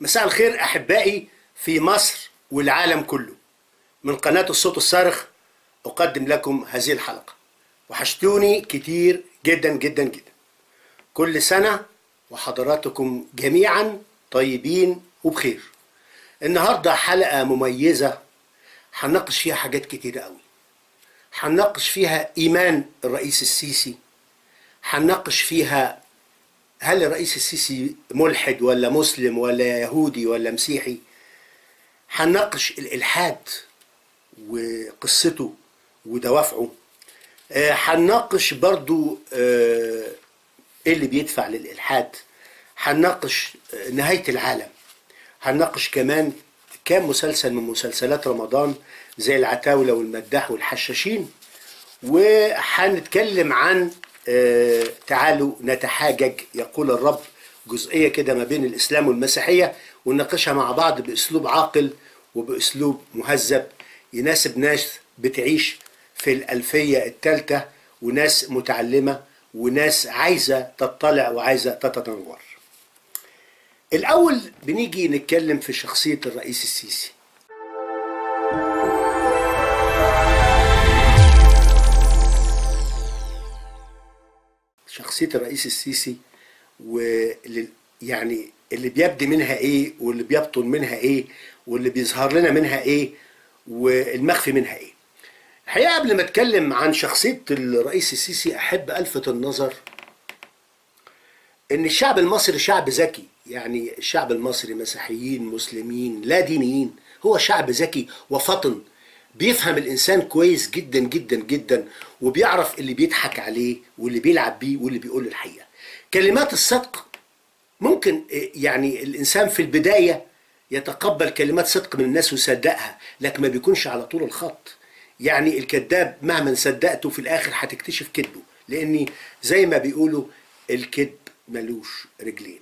مساء الخير احبائي في مصر والعالم كله من قناه الصوت الصارخ اقدم لكم هذه الحلقه وحشتوني كتير جدا جدا جدا كل سنه وحضراتكم جميعا طيبين وبخير النهارده حلقه مميزه هنناقش فيها حاجات كتيره قوي هنناقش فيها ايمان الرئيس السيسي هنناقش فيها هل الرئيس السيسي ملحد ولا مسلم ولا يهودي ولا مسيحي هنناقش الالحاد وقصته ودوافعه آه، هنناقش برضو آه، ايه اللي بيدفع للالحاد هنناقش آه، نهايه العالم هنناقش كمان كام مسلسل من مسلسلات رمضان زي العتاوله والمداح والحشاشين وهنتكلم عن آه، تعالوا نتحاجج يقول الرب جزئيه كده ما بين الاسلام والمسيحيه ونناقشها مع بعض باسلوب عاقل وباسلوب مهذب يناسب ناس بتعيش في الالفيه الثالثه وناس متعلمه وناس عايزه تطلع وعايزه تتنور. الاول بنيجي نتكلم في شخصيه الرئيس السيسي. شخصيه الرئيس السيسي واللي يعني اللي بيبدي منها ايه واللي بيبطن منها ايه واللي بيظهر لنا منها ايه والمخفي منها ايه الحقيقه قبل ما اتكلم عن شخصيه الرئيس السيسي احب الفت النظر ان الشعب المصري شعب ذكي يعني الشعب المصري مسيحيين مسلمين لا دينيين هو شعب ذكي وفطن بيفهم الانسان كويس جدا جدا جدا وبيعرف اللي بيضحك عليه واللي بيلعب بيه واللي بيقول له الحقيقه كلمات الصدق ممكن يعني الانسان في البدايه يتقبل كلمات صدق من الناس ويصدقها لكن ما بيكونش على طول الخط يعني الكذاب مهما صدقته في الاخر هتكتشف كذبه لاني زي ما بيقولوا الكذب ملوش رجلين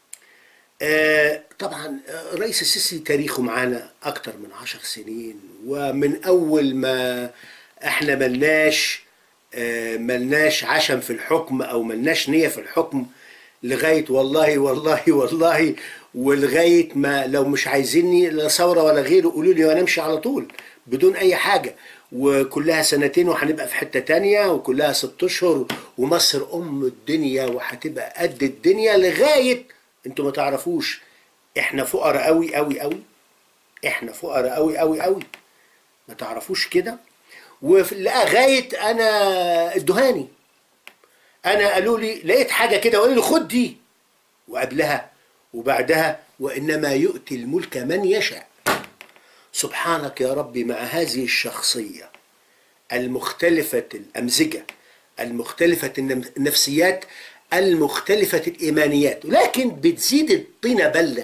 آه طبعا آه، الرئيس السيسي تاريخه معانا اكتر من عشر سنين ومن اول ما احنا ملناش آه، ملناش عشم في الحكم او ملناش نية في الحكم لغاية والله والله والله ولغاية ما لو مش عايزيني لا ثورة ولا غيره قولوا لي وانا امشي على طول بدون اي حاجة وكلها سنتين وهنبقى في حتة تانية وكلها ست اشهر ومصر ام الدنيا وهتبقى قد الدنيا لغاية انتوا ما تعرفوش احنا فقراء قوي قوي قوي احنا فقراء قوي قوي قوي ما تعرفوش كده وفي لغايه انا الدهاني انا قالوا لي لقيت حاجه كده وقالوا لي خد دي وقبلها وبعدها وانما يؤتي الملك من يشاء سبحانك يا ربي مع هذه الشخصيه المختلفه الامزجه المختلفه النم- النفسيات المختلفه الايمانيات لكن بتزيد الطينه بله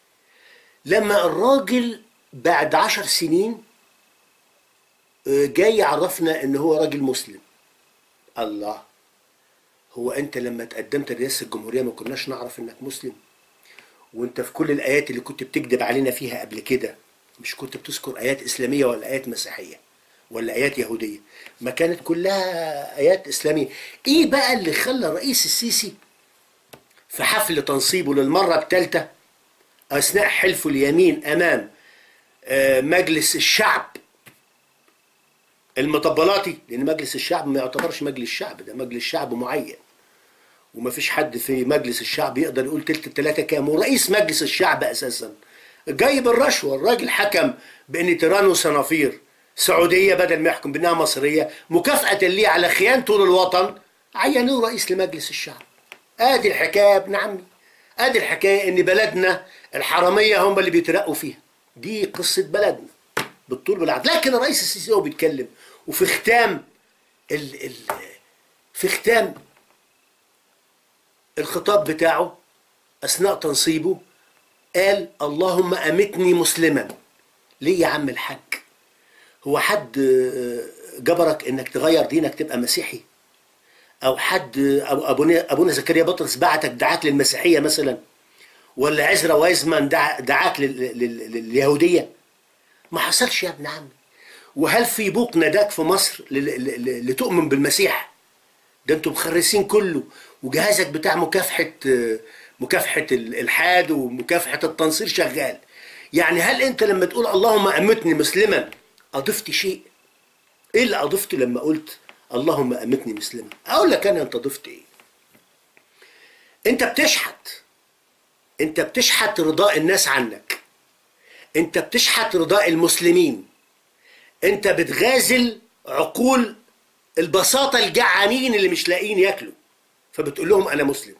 لما الراجل بعد عشر سنين آه، جاي يعرفنا ان هو راجل مسلم الله هو انت لما تقدمت لرئاسه الجمهوريه ما كناش نعرف انك مسلم وانت في كل الايات اللي كنت بتكذب علينا فيها قبل كده مش كنت بتذكر ايات اسلاميه ولا ايات مسيحيه ولا ايات يهوديه ما كانت كلها ايات اسلاميه ايه بقى اللي خلى الرئيس السيسي في حفل تنصيبه للمره الثالثه اثناء حلفه اليمين امام آه، مجلس الشعب المطبلاتي لان مجلس الشعب ما يعتبرش مجلس شعب ده مجلس شعب معين وما فيش حد في مجلس الشعب يقدر يقول تلت التلاتة كام ورئيس مجلس الشعب اساسا جاي بالرشوه الراجل حكم بان تيران وصنافير سعوديه بدل ما يحكم بانها مصريه مكافاه ليه على خيانته للوطن عينوه رئيس لمجلس الشعب ادي الحكايه يا ابن عمي ادي الحكايه ان بلدنا الحراميه هم اللي بيترقوا فيها دي قصه بلدنا بالطول بالعرض لكن الرئيس السيسي هو بيتكلم وفي ختام ال ال في ختام الخطاب بتاعه اثناء تنصيبه قال اللهم امتني مسلما ليه يا عم الحاج هو حد آه، جبرك انك تغير دينك تبقى مسيحي او حد أو ابونا ابونا زكريا بطرس بعتك دعاك للمسيحيه مثلا ولا عزرا وايزمان دع- دعاك لل- لل- لليهوديه ما حصلش يا ابن عمي وهل في بوق ناداك في مصر ل- ل- ل- لتؤمن بالمسيح ده انتوا مخرسين كله وجهازك بتاع مكافحه آه، مكافحة الإلحاد ومكافحة التنصير شغال يعني هل أنت لما تقول اللهم أمتني مسلما أضفت شيء إيه اللي أضفته لما قلت اللهم أمتني مسلما أقول لك أنا أنت ضفت إيه أنت بتشحت أنت بتشحت رضاء الناس عنك أنت بتشحت رضاء المسلمين أنت بتغازل عقول البساطة الجعانين اللي مش لاقيين ياكلوا فبتقول لهم أنا مسلم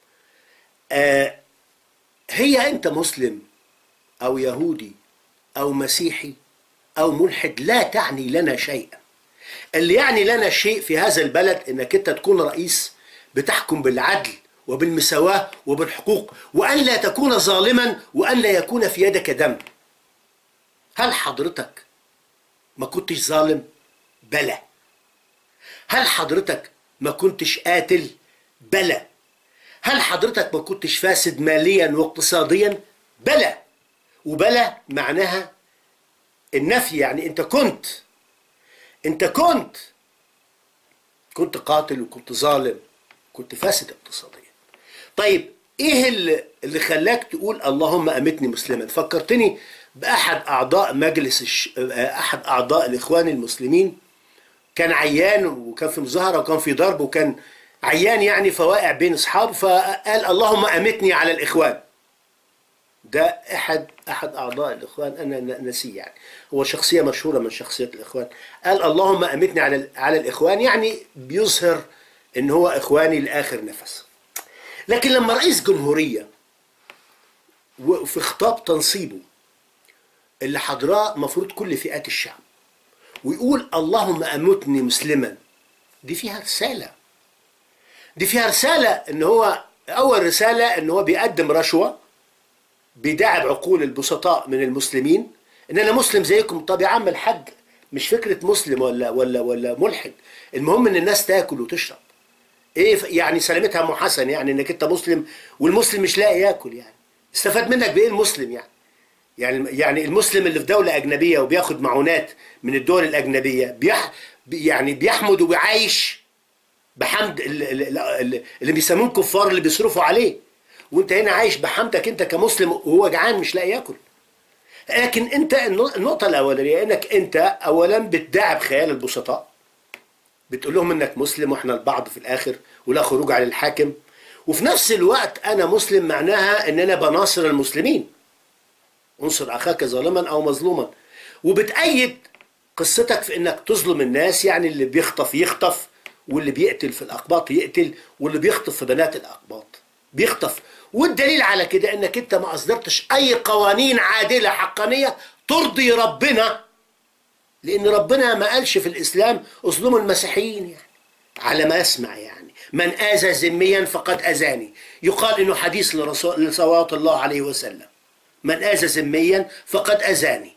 آه هي أنت مسلم أو يهودي أو مسيحي أو ملحد لا تعني لنا شيئا اللي يعني لنا شيء في هذا البلد انك انت تكون رئيس بتحكم بالعدل وبالمساواة وبالحقوق وأن لا تكون ظالما وأن لا يكون في يدك دم هل حضرتك ما كنتش ظالم بلى هل حضرتك ما كنتش قاتل بلى هل حضرتك ما كنتش فاسد ماليا واقتصاديا بلى وبلى معناها النفي يعني انت كنت انت كنت كنت قاتل وكنت ظالم كنت فاسد اقتصاديا طيب ايه اللي, اللي خلاك تقول اللهم امتني مسلما فكرتني باحد اعضاء مجلس الش... احد اعضاء الاخوان المسلمين كان عيان وكان في مظاهره وكان في ضرب وكان عيان يعني فواقع بين اصحابه فقال اللهم امتني على الاخوان ده احد احد اعضاء الاخوان انا نسيه يعني هو شخصيه مشهوره من شخصيات الاخوان قال اللهم امتني على على الاخوان يعني بيظهر ان هو اخواني لاخر نفس لكن لما رئيس جمهوريه وفي خطاب تنصيبه اللي حضراه مفروض كل فئات الشعب ويقول اللهم امتني مسلما دي فيها رساله دي فيها رساله ان هو اول رساله ان هو بيقدم رشوه بيداعب عقول البسطاء من المسلمين ان انا مسلم زيكم طب يا عم الحج مش فكره مسلم ولا ولا ولا ملحد المهم ان الناس تاكل وتشرب ايه يعني سلامتها ام حسن يعني انك انت مسلم والمسلم مش لاقي ياكل يعني استفاد منك بايه المسلم يعني يعني يعني المسلم اللي في دوله اجنبيه وبياخد معونات من الدول الاجنبيه بيح يعني بيحمد وبيعايش بحمد اللي, اللي بيسموهم كفار اللي بيصرفوا عليه وانت هنا عايش بحمدك انت كمسلم وهو جعان مش لاقي ياكل لكن انت النقطه الاولانيه انك انت اولا بتداعب خيال البسطاء بتقول لهم انك مسلم واحنا البعض في الاخر ولا خروج على الحاكم وفي نفس الوقت انا مسلم معناها ان انا بناصر المسلمين انصر اخاك ظالما او مظلوما وبتأيد قصتك في انك تظلم الناس يعني اللي بيخطف يخطف واللي بيقتل في الاقباط يقتل واللي بيخطف في بنات الاقباط بيخطف والدليل على كده انك انت ما اصدرتش اي قوانين عادله حقانيه ترضي ربنا لان ربنا ما قالش في الاسلام اظلموا المسيحيين يعني على ما اسمع يعني من اذى ذميا فقد اذاني يقال انه حديث لرسول صلوات الله عليه وسلم من اذى ذميا فقد اذاني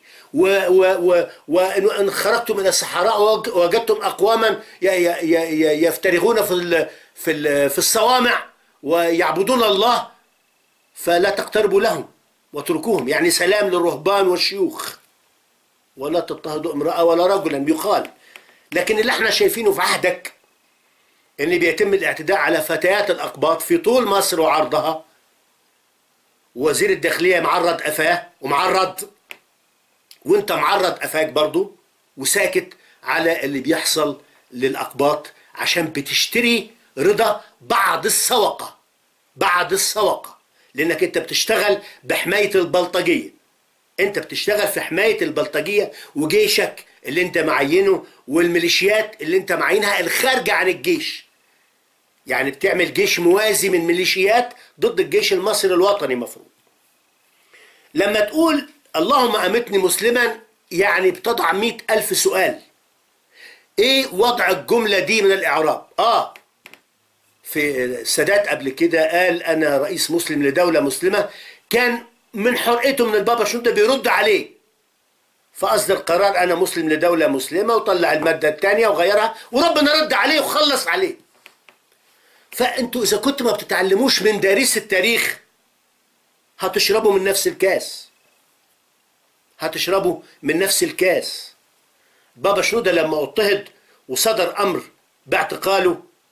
وان خرجتم من الصحراء وجدتم اقواما يفترغون في في في الصوامع ويعبدون الله فلا تقتربوا لهم واتركوهم يعني سلام للرهبان والشيوخ ولا تضطهدوا امرأة ولا رجلا يقال لكن اللي احنا شايفينه في عهدك ان بيتم الاعتداء على فتيات الاقباط في طول مصر وعرضها وزير الداخلية معرض قفاه ومعرض وانت معرض قفاك برضو وساكت على اللي بيحصل للاقباط عشان بتشتري رضا بعض السوقة بعض السوقة لانك انت بتشتغل بحماية البلطجية انت بتشتغل في حماية البلطجية وجيشك اللي انت معينه والميليشيات اللي انت معينها الخارجة عن الجيش يعني بتعمل جيش موازي من ميليشيات ضد الجيش المصري الوطني مفروض لما تقول اللهم أمتني مسلما يعني بتضع مئة ألف سؤال ايه وضع الجملة دي من الإعراب آه في السادات قبل كده قال أنا رئيس مسلم لدولة مسلمة كان من حرقته من البابا شنودة بيرد عليه فأصدر قرار أنا مسلم لدولة مسلمة وطلع المادة الثانية وغيرها وربنا رد عليه وخلص عليه فأنتوا إذا كنتوا ما بتتعلموش من دارس التاريخ هتشربوا من نفس الكاس هتشربوا من نفس الكاس بابا شنودة لما اضطهد وصدر أمر باعتقاله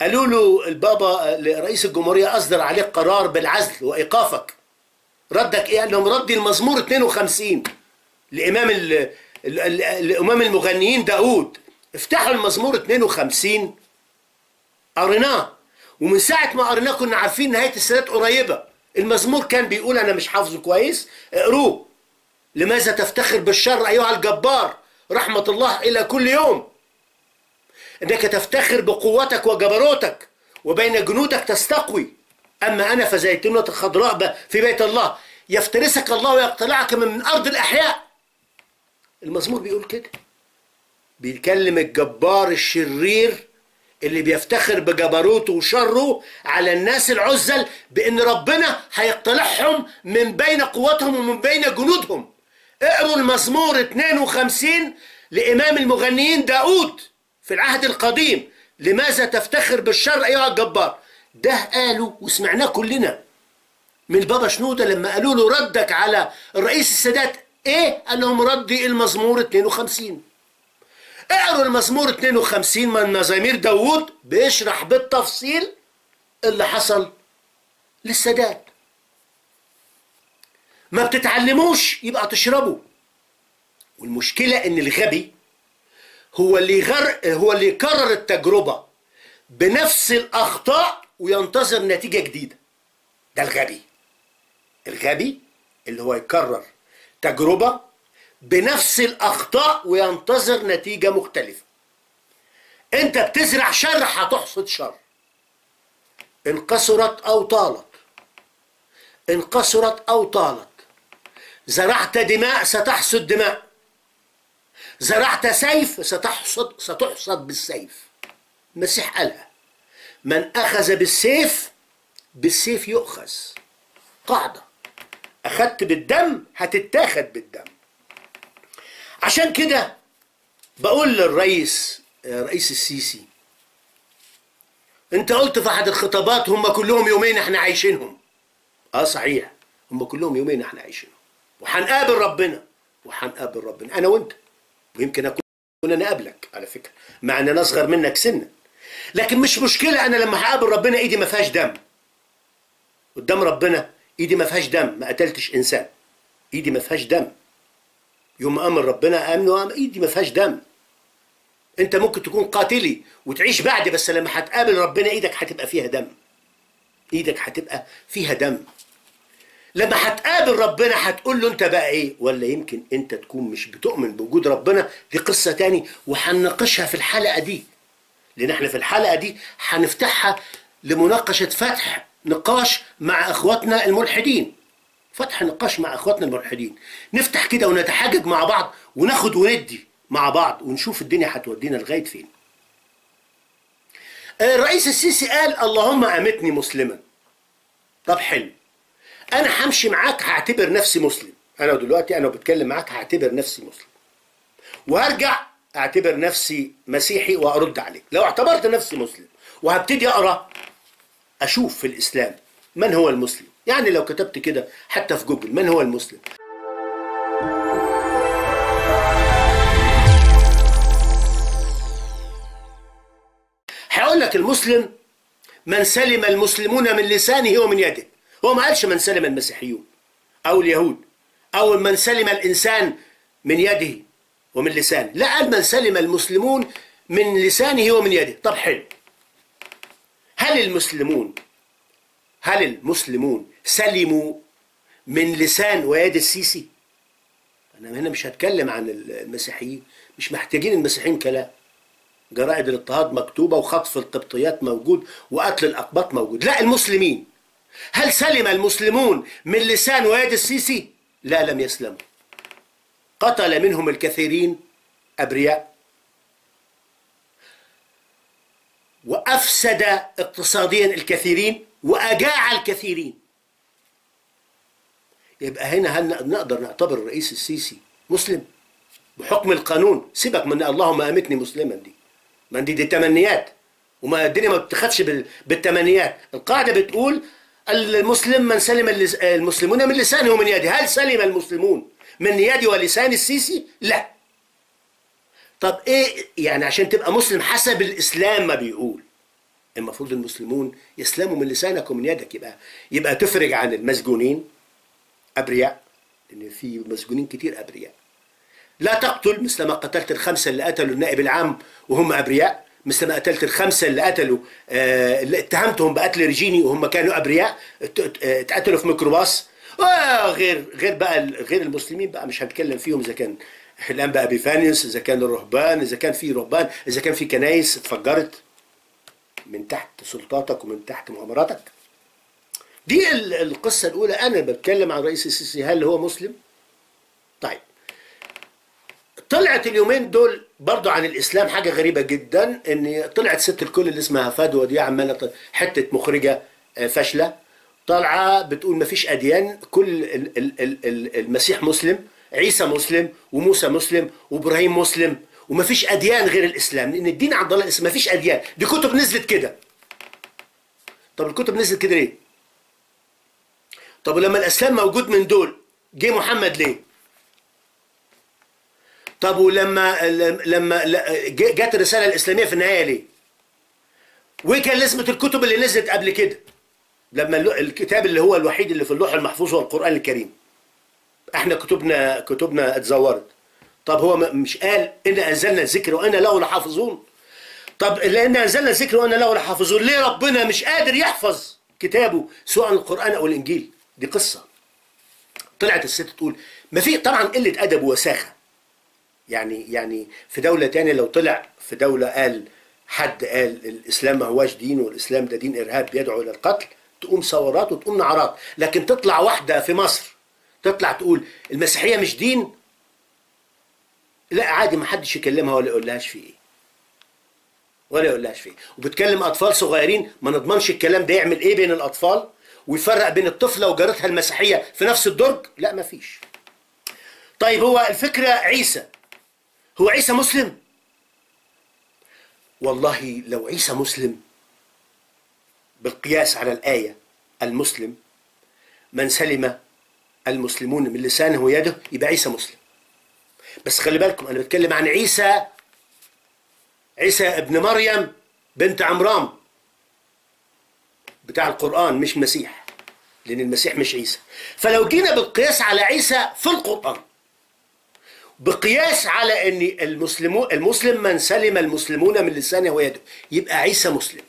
قالوا له البابا رئيس الجمهورية أصدر عليك قرار بالعزل وإيقافك ردك إيه؟ قال لهم ردي المزمور 52 لإمام ال... ال... ال... الإمام المغنيين داود افتحوا المزمور 52 قريناه ومن ساعة ما قريناه كنا عارفين نهاية السادات قريبة المزمور كان بيقول أنا مش حافظه كويس اقروه لماذا تفتخر بالشر أيها الجبار رحمة الله إلى كل يوم انك تفتخر بقوتك وجبروتك وبين جنودك تستقوي اما انا فزيتونة خضراء في بيت الله يفترسك الله ويقتلعك من ارض الاحياء المزمور بيقول كده بيتكلم الجبار الشرير اللي بيفتخر بجبروته وشره على الناس العزل بان ربنا هيقتلعهم من بين قوتهم ومن بين جنودهم اقروا المزمور 52 لامام المغنيين داود في العهد القديم لماذا تفتخر بالشر ايها الجبار ده قالوا وسمعناه كلنا من البابا شنودة لما قالوا له ردك على الرئيس السادات ايه قال لهم ردي المزمور 52 اقروا المزمور 52 من مزامير داوود بيشرح بالتفصيل اللي حصل للسادات ما بتتعلموش يبقى تشربوا والمشكلة ان الغبي هو اللي يغر هو اللي يكرر التجربة بنفس الأخطاء وينتظر نتيجة جديدة ده الغبي الغبي اللي هو يكرر تجربة بنفس الأخطاء وينتظر نتيجة مختلفة أنت بتزرع شر هتحصد شر إن قصرت أو طالت إن قصرت أو طالت زرعت دماء ستحصد دماء زرعت سيف ستحصد ستحصد بالسيف المسيح قالها من أخذ بالسيف بالسيف يؤخذ قاعدة أخذت بالدم هتتاخد بالدم عشان كده بقول للرئيس رئيس السيسي انت قلت في احد الخطابات هم كلهم يومين احنا عايشينهم اه صحيح هم كلهم يومين احنا عايشينهم وهنقابل ربنا وهنقابل ربنا انا وانت ويمكن اكون انا قبلك على فكره مع ان انا اصغر منك سنا لكن مش مشكله انا لما هقابل ربنا ايدي ما فيهاش دم قدام ربنا ايدي ما فيهاش دم ما قتلتش انسان ايدي ما فيهاش دم يوم ما امر ربنا امنه ايدي ما فيهاش دم انت ممكن تكون قاتلي وتعيش بعدي بس لما هتقابل ربنا ايدك هتبقى فيها دم ايدك هتبقى فيها دم لما هتقابل ربنا هتقول له انت بقى ايه ولا يمكن انت تكون مش بتؤمن بوجود ربنا دي قصة تاني وهنناقشها في الحلقة دي لان احنا في الحلقة دي هنفتحها لمناقشة فتح نقاش مع اخواتنا الملحدين فتح نقاش مع اخواتنا الملحدين نفتح كده ونتحاجج مع بعض وناخد وندي مع بعض ونشوف الدنيا هتودينا لغاية فين الرئيس السيسي قال اللهم امتني مسلما طب حلو انا همشي معاك هعتبر نفسي مسلم انا دلوقتي انا بتكلم معاك هعتبر نفسي مسلم وهرجع اعتبر نفسي مسيحي وارد عليك لو اعتبرت نفسي مسلم وهبتدي اقرا اشوف في الاسلام من هو المسلم يعني لو كتبت كده حتى في جوجل من هو المسلم هيقول لك المسلم من سلم المسلمون من لسانه ومن يده هو ما قالش من سلم المسيحيون او اليهود او من سلم الانسان من يده ومن لسانه لا قال من سلم المسلمون من لسانه ومن يده طب حلو هل المسلمون هل المسلمون سلموا من لسان ويد السيسي انا هنا مش هتكلم عن المسيحيين مش محتاجين المسيحيين كلام جرائد الاضطهاد مكتوبه وخطف القبطيات موجود وقتل الاقباط موجود لا المسلمين هل سلم المسلمون من لسان ويد السيسي لا لم يسلموا قتل منهم الكثيرين ابرياء وافسد اقتصاديا الكثيرين واجاع الكثيرين يبقى هنا هل نقدر نعتبر الرئيس السيسي مسلم بحكم القانون سيبك من اللهم امتني مسلما دي ما دي دي تمنيات وما الدنيا ما بتخدش بالتمنيات القاعده بتقول المسلم من سلم المسلمون من لسانه ومن يده هل سلم المسلمون من يد ولسان السيسي لا طب ايه يعني عشان تبقى مسلم حسب الاسلام ما بيقول المفروض المسلمون يسلموا من لسانك ومن يدك يبقى يبقى تفرج عن المسجونين ابرياء لان في مسجونين كتير ابرياء لا تقتل مثل ما قتلت الخمسه اللي قتلوا النائب العام وهم ابرياء مثل ما قتلت الخمسه اللي قتلوا آه، اللي اتهمتهم بقتل رجيني وهم كانوا ابرياء ات- ات- اتقتلوا في ميكروباص آه، غير غير بقى ال- غير المسلمين بقى مش هنتكلم فيهم اذا كان الان بقى بيفانيوس اذا كان الرهبان اذا كان في رهبان اذا كان في كنايس اتفجرت من تحت سلطاتك ومن تحت مؤامراتك دي ال- القصه الاولى انا بتكلم عن رئيس السيسي هل هو مسلم؟ طيب طلعت اليومين دول برضو عن الاسلام حاجه غريبه جدا ان طلعت ست الكل اللي اسمها فدوى دي عماله ط- حته مخرجه آه، فاشله طالعه بتقول ما فيش اديان كل ال- ال- ال- ال- المسيح مسلم عيسى مسلم وموسى مسلم وابراهيم مسلم وما فيش اديان غير الاسلام لان الدين عند الله الاسلام ما فيش اديان دي كتب نزلت كده طب الكتب نزلت كده ليه طب ولما الاسلام موجود من دول جه محمد ليه طب ولما لما ل- ج- جت الرساله الاسلاميه في النهايه ليه؟ وايه كان لازمه الكتب اللي نزلت قبل كده؟ لما اللو- الكتاب اللي هو الوحيد اللي في اللوح المحفوظ هو القران الكريم. احنا كتبنا كتبنا اتزورت. طب هو م- مش قال ان انزلنا الذكر وانا له لحافظون. طب لان انزلنا الذكر وانا له لحافظون، ليه ربنا مش قادر يحفظ كتابه سواء القران او الانجيل؟ دي قصه. طلعت الست تقول ما في طبعا قله ادب ووساخه. يعني يعني في دولة تانية لو طلع في دولة قال حد قال الإسلام ما هواش دين والإسلام ده دين إرهاب بيدعو إلى القتل تقوم ثورات وتقوم نعرات لكن تطلع واحدة في مصر تطلع تقول المسيحية مش دين لا عادي ما حدش يكلمها ولا يقول لهاش في ايه ولا يقول لهاش في ايه وبتكلم اطفال صغيرين ما نضمنش الكلام ده يعمل ايه بين الاطفال ويفرق بين الطفله وجارتها المسيحيه في نفس الدرج لا ما فيش طيب هو الفكره عيسى هو عيسى مسلم والله لو عيسى مسلم بالقياس على الآية المسلم من سلم المسلمون من لسانه ويده يبقى عيسى مسلم بس خلي بالكم أنا بتكلم عن عيسى عيسى ابن مريم بنت عمران بتاع القرآن مش مسيح لأن المسيح مش عيسى فلو جينا بالقياس على عيسى في القرآن بقياس على ان المسلمون المسلم من سلم المسلمون من لسانه ويده يبقى عيسى مسلم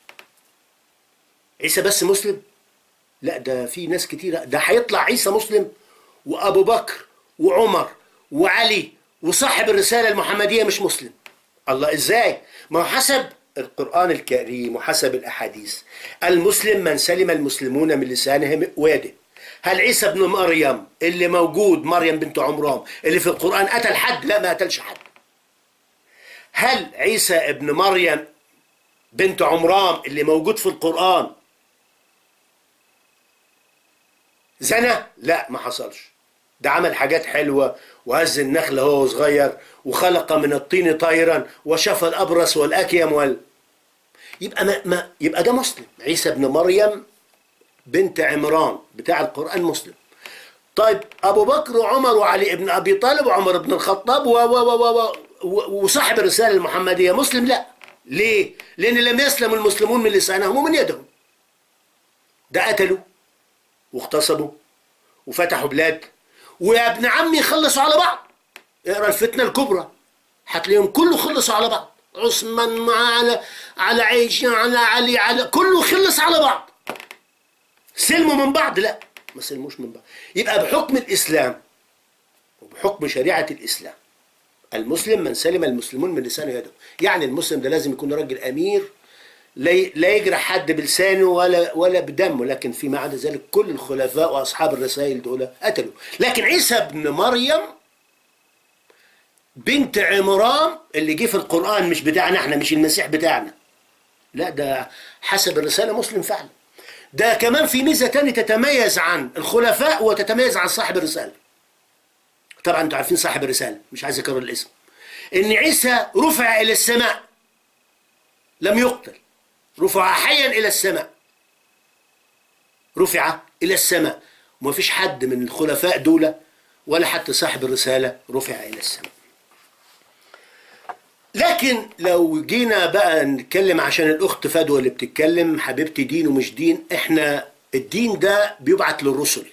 عيسى بس مسلم لا ده في ناس كتيرة ده هيطلع عيسى مسلم وابو بكر وعمر وعلي وصاحب الرسالة المحمدية مش مسلم الله ازاي ما هو حسب القرآن الكريم وحسب الأحاديث المسلم من سلم المسلمون من لسانه ويده هل عيسى ابن مريم اللي موجود مريم بنت عمران اللي في القرآن قتل حد لا ما قتلش حد هل عيسى ابن مريم بنت عمران اللي موجود في القرآن زنى لا ما حصلش ده عمل حاجات حلوة وهز النخل هو صغير وخلق من الطين طيرا وشفى الأبرص والأكيم وال يبقى ما, ما يبقى ده مسلم عيسى ابن مريم بنت عمران بتاع القرآن مسلم طيب أبو بكر وعمر وعلي ابن أبي طالب وعمر بن الخطاب و و و و و وصاحب الرسالة المحمدية مسلم لا ليه؟ لأن لم يسلم المسلمون من لسانهم ومن يدهم ده قتلوا واغتصبوا وفتحوا بلاد ويا ابن عمي خلصوا على بعض اقرا الفتنة الكبرى هتلاقيهم كله خلصوا على بعض عثمان على على عائشة على علي على كله خلص على بعض سلموا من بعض لا ما سلموش من بعض يبقى بحكم الإسلام وبحكم شريعة الإسلام المسلم من سلم المسلمون من لسانه يده يعني المسلم ده لازم يكون راجل أمير لا لا يجرح حد بلسانه ولا ولا بدمه لكن فيما عدا ذلك كل الخلفاء واصحاب الرسائل دول قتلوا لكن عيسى ابن مريم بنت عمران اللي جه في القران مش بتاعنا احنا مش المسيح بتاعنا لا ده حسب الرساله مسلم فعلا ده كمان في ميزه تانية تتميز عن الخلفاء وتتميز عن صاحب الرساله طبعا انتوا عارفين صاحب الرساله مش عايز اكرر الاسم ان عيسى رفع الى السماء لم يقتل رفع حيا الى السماء رفع الى السماء وما فيش حد من الخلفاء دول ولا حتى صاحب الرساله رفع الى السماء لكن لو جينا بقى نتكلم عشان الاخت فدوى اللي بتتكلم حبيبتي دين ومش دين احنا الدين ده بيبعت للرسل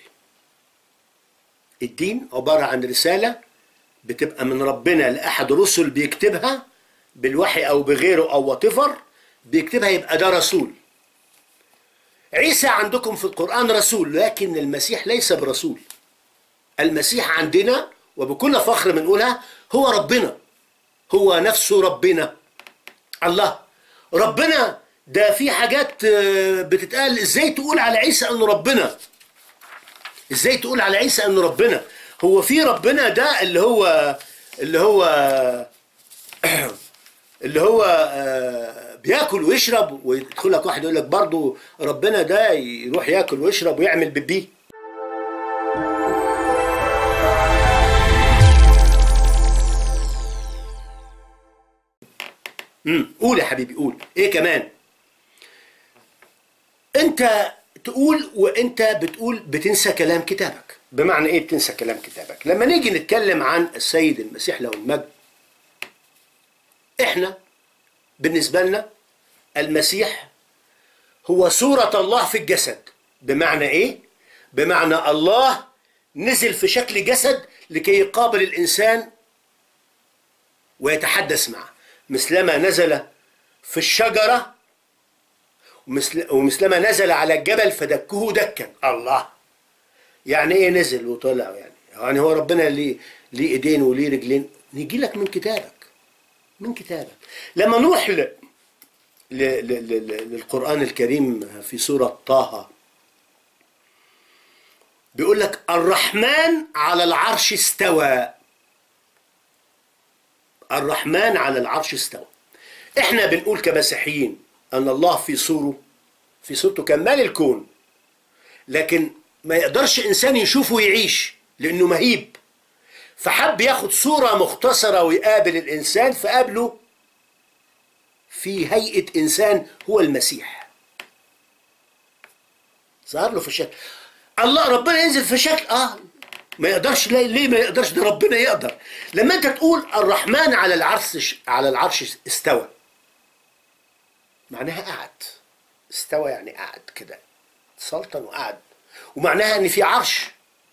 الدين عبارة عن رسالة بتبقى من ربنا لأحد رسل بيكتبها بالوحي أو بغيره أو واتفر بيكتبها يبقى ده رسول عيسى عندكم في القرآن رسول لكن المسيح ليس برسول المسيح عندنا وبكل فخر بنقولها هو ربنا هو نفسه ربنا الله ربنا ده في حاجات آه، بتتقال ازاي تقول على عيسى انه ربنا ازاي تقول على عيسى انه ربنا هو في ربنا ده اللي هو اللي هو اللي هو آه، بياكل ويشرب ويدخل لك واحد يقول لك برضه ربنا ده يروح ياكل ويشرب ويعمل بيبيه امم قول يا حبيبي قول ايه كمان انت تقول وانت بتقول بتنسى كلام كتابك بمعنى ايه بتنسى كلام كتابك لما نيجي نتكلم عن السيد المسيح له المجد احنا بالنسبه لنا المسيح هو صوره الله في الجسد بمعنى ايه بمعنى الله نزل في شكل جسد لكي يقابل الانسان ويتحدث معه مثلما نزل في الشجره ومثل ومثلما نزل على الجبل فدكه دكا الله يعني ايه نزل وطلع يعني يعني هو ربنا ليه ليه ايدين وليه رجلين نيجي لك من كتابك من كتابك لما نروح ل... ل... ل... ل... للقرآن الكريم في سورة طه بيقول لك الرحمن على العرش استوى الرحمن على العرش استوى احنا بنقول كمسيحيين ان الله في صوره في صورته كمال الكون لكن ما يقدرش انسان يشوفه ويعيش لانه مهيب فحب ياخد صورة مختصرة ويقابل الانسان فقابله في هيئة انسان هو المسيح ظهر له في الشكل الله ربنا ينزل في شكل اه ما يقدرش ليه, ليه ما يقدرش ده ربنا يقدر لما انت تقول الرحمن على العرش على العرش استوى معناها قعد استوى يعني قعد كده سلطن وقعد ومعناها ان في عرش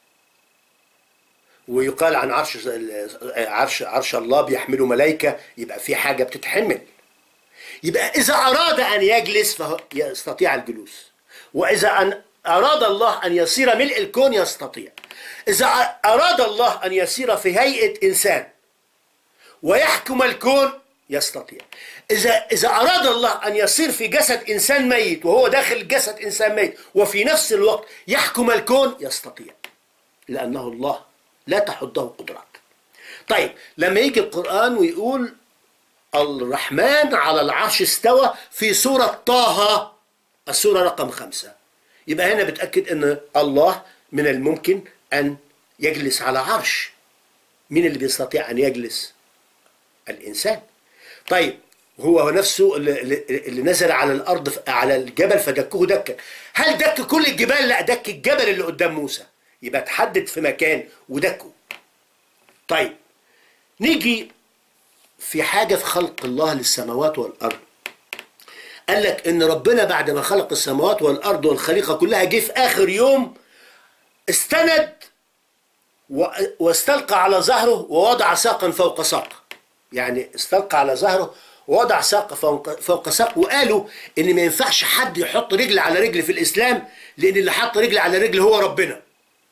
ويقال عن عرش عرش عرش الله بيحمله ملائكه يبقى في حاجه بتتحمل يبقى اذا اراد ان يجلس فهو يستطيع الجلوس واذا ان اراد الله ان يصير ملء الكون يستطيع اذا اراد الله ان يصير في هيئه انسان ويحكم الكون يستطيع إذا إذا أراد الله أن يصير في جسد إنسان ميت وهو داخل جسد إنسان ميت وفي نفس الوقت يحكم الكون يستطيع لأنه الله لا تحده قدرات طيب لما يجي القرآن ويقول الرحمن على العرش استوى في سورة طه السورة رقم خمسة يبقى هنا بتأكد أن الله من الممكن أن يجلس على عرش مين اللي بيستطيع أن يجلس الإنسان طيب هو نفسه اللي, اللي نزل على الارض على الجبل فدكه دكا هل دك كل الجبال لا دك الجبل اللي قدام موسى يبقى تحدد في مكان ودكه طيب نيجي في حاجه في خلق الله للسماوات والارض قال لك ان ربنا بعد ما خلق السماوات والارض والخليقه كلها جه في اخر يوم استند واستلقى على ظهره ووضع ساقا فوق ساق يعني استلقى على ظهره ووضع ساق فوق, فوق ساق وقالوا ان ما ينفعش حد يحط رجل على رجل في الاسلام لان اللي حط رجل على رجل هو ربنا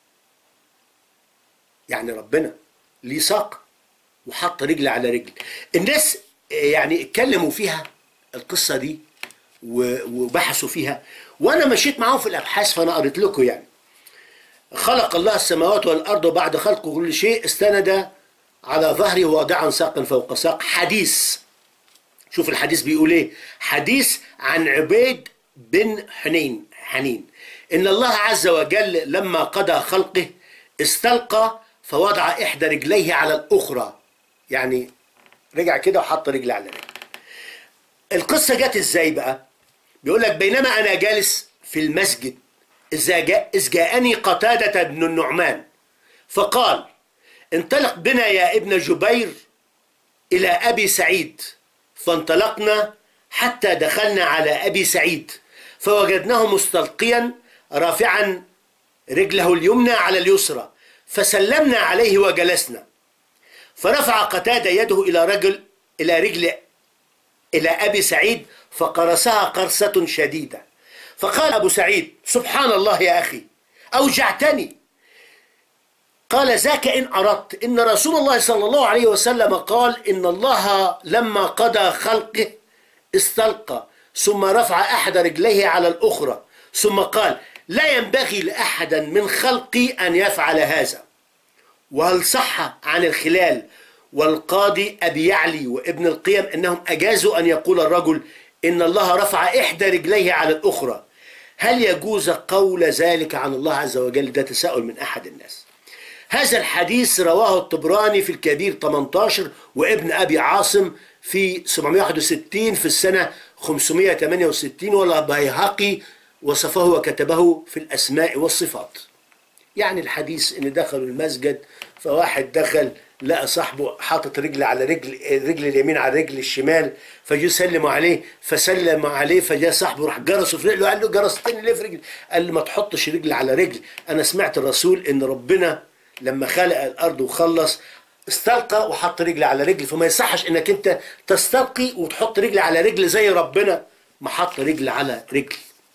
يعني ربنا ليه ساق وحط رجل على رجل الناس يعني اتكلموا فيها القصة دي وبحثوا فيها وانا مشيت معاهم في الابحاث فانا قريت لكم يعني خلق الله السماوات والارض وبعد خلق كل شيء استند على ظهره واضعا ساقا فوق ساق حديث شوف الحديث بيقول ايه حديث عن عبيد بن حنين حنين ان الله عز وجل لما قضى خلقه استلقى فوضع احدى رجليه على الاخرى يعني رجع كده وحط رجل على رجل القصه جت ازاي بقى بيقول لك بينما انا جالس في المسجد اذ جاء اذ جاءني قتاده بن النعمان فقال انطلق بنا يا ابن جبير إلى أبي سعيد فانطلقنا حتى دخلنا على أبي سعيد فوجدناه مستلقيا رافعا رجله اليمنى على اليسرى فسلمنا عليه وجلسنا فرفع قتادة يده إلى رجل إلى رجل إلى أبي سعيد فقرصها قرصة شديدة فقال أبو سعيد سبحان الله يا أخي أوجعتني قال ذاك إن أردت إن رسول الله صلى الله عليه وسلم قال إن الله لما قضى خلقه استلقى ثم رفع أحد رجليه على الأخرى ثم قال لا ينبغي لأحد من خلقي أن يفعل هذا وهل صح عن الخلال والقاضي أبي يعلي وابن القيم أنهم أجازوا أن يقول الرجل إن الله رفع إحدى رجليه على الأخرى هل يجوز قول ذلك عن الله عز وجل ده تساؤل من أحد الناس هذا الحديث رواه الطبراني في الكبير 18 وابن أبي عاصم في 761 في السنة 568 والبيهقي وصفه وكتبه في الأسماء والصفات يعني الحديث ان دخلوا المسجد فواحد دخل لقى صاحبه حاطط رجل على رجل رجل اليمين على رجل الشمال فجو سلموا عليه فسلم عليه فجاء صاحبه راح جرسه في رجله قال له جرستني ليه في رجلي؟ قال له ما تحطش رجل على رجل انا سمعت الرسول ان ربنا لما خلق الارض وخلص استلقى وحط رجل على رجل فما يصحش انك انت تستلقي وتحط رجل على رجل زي ربنا ما حط رجل على رجل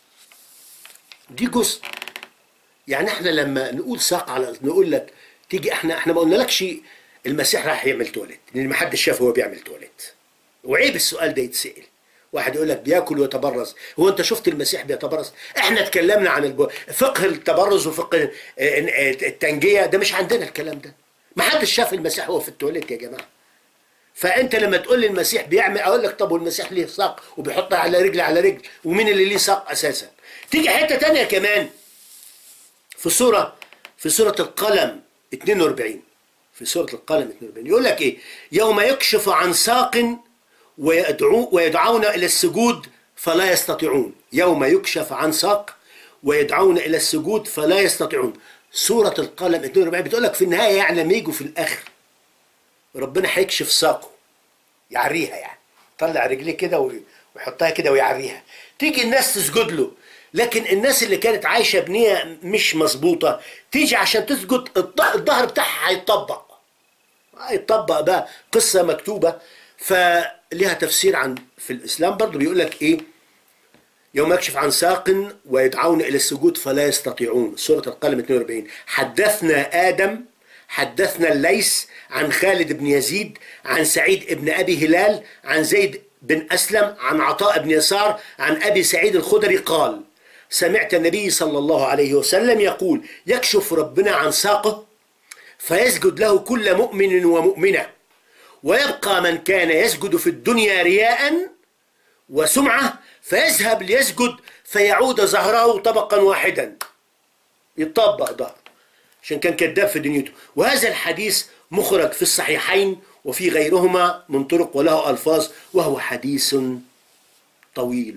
دي جزء يعني احنا لما نقول ساق على نقول لك تيجي احنا احنا ما قلنالكش المسيح راح يعمل تواليت لان ما حدش شافه هو بيعمل تواليت وعيب السؤال ده يتسال واحد يقول لك بياكل ويتبرز هو انت شفت المسيح بيتبرز احنا اتكلمنا عن الب... فقه التبرز وفقه التنجيه ده مش عندنا الكلام ده ما حدش شاف المسيح هو في التواليت يا جماعه فانت لما تقول لي المسيح بيعمل اقول لك طب والمسيح ليه ساق وبيحطها على رجل على رجل ومين اللي ليه ساق اساسا تيجي حته تانية كمان في سورة في سورة القلم 42 في سورة القلم 42 يقول لك ايه يوم يكشف عن ساق ويدعو ويدعون الى السجود فلا يستطيعون يوم يكشف عن ساق ويدعون الى السجود فلا يستطيعون سورة القلم 42 بتقول لك في النهاية يعني لما يجوا في الاخر ربنا هيكشف ساقه يعريها يعني طلع رجليه كده ويحطها كده ويعريها تيجي الناس تسجد له لكن الناس اللي كانت عايشه بنيه مش مظبوطه تيجي عشان تسجد الظهر بتاعها هيتطبق هيتطبق بقى قصه مكتوبه فليها تفسير عن في الاسلام برضه بيقول لك ايه يوم يكشف عن ساق ويدعون الى السجود فلا يستطيعون سوره القلم 42 حدثنا ادم حدثنا الليث عن خالد بن يزيد عن سعيد بن ابي هلال عن زيد بن اسلم عن عطاء بن يسار عن ابي سعيد الخدري قال سمعت النبي صلى الله عليه وسلم يقول يكشف ربنا عن ساقه فيسجد له كل مؤمن ومؤمنة ويبقى من كان يسجد في الدنيا رياء وسمعة فيذهب ليسجد فيعود ظهره طبقا واحدا يطبق ظهر عشان كان كذاب في دنيته وهذا الحديث مخرج في الصحيحين وفي غيرهما من طرق وله ألفاظ وهو حديث طويل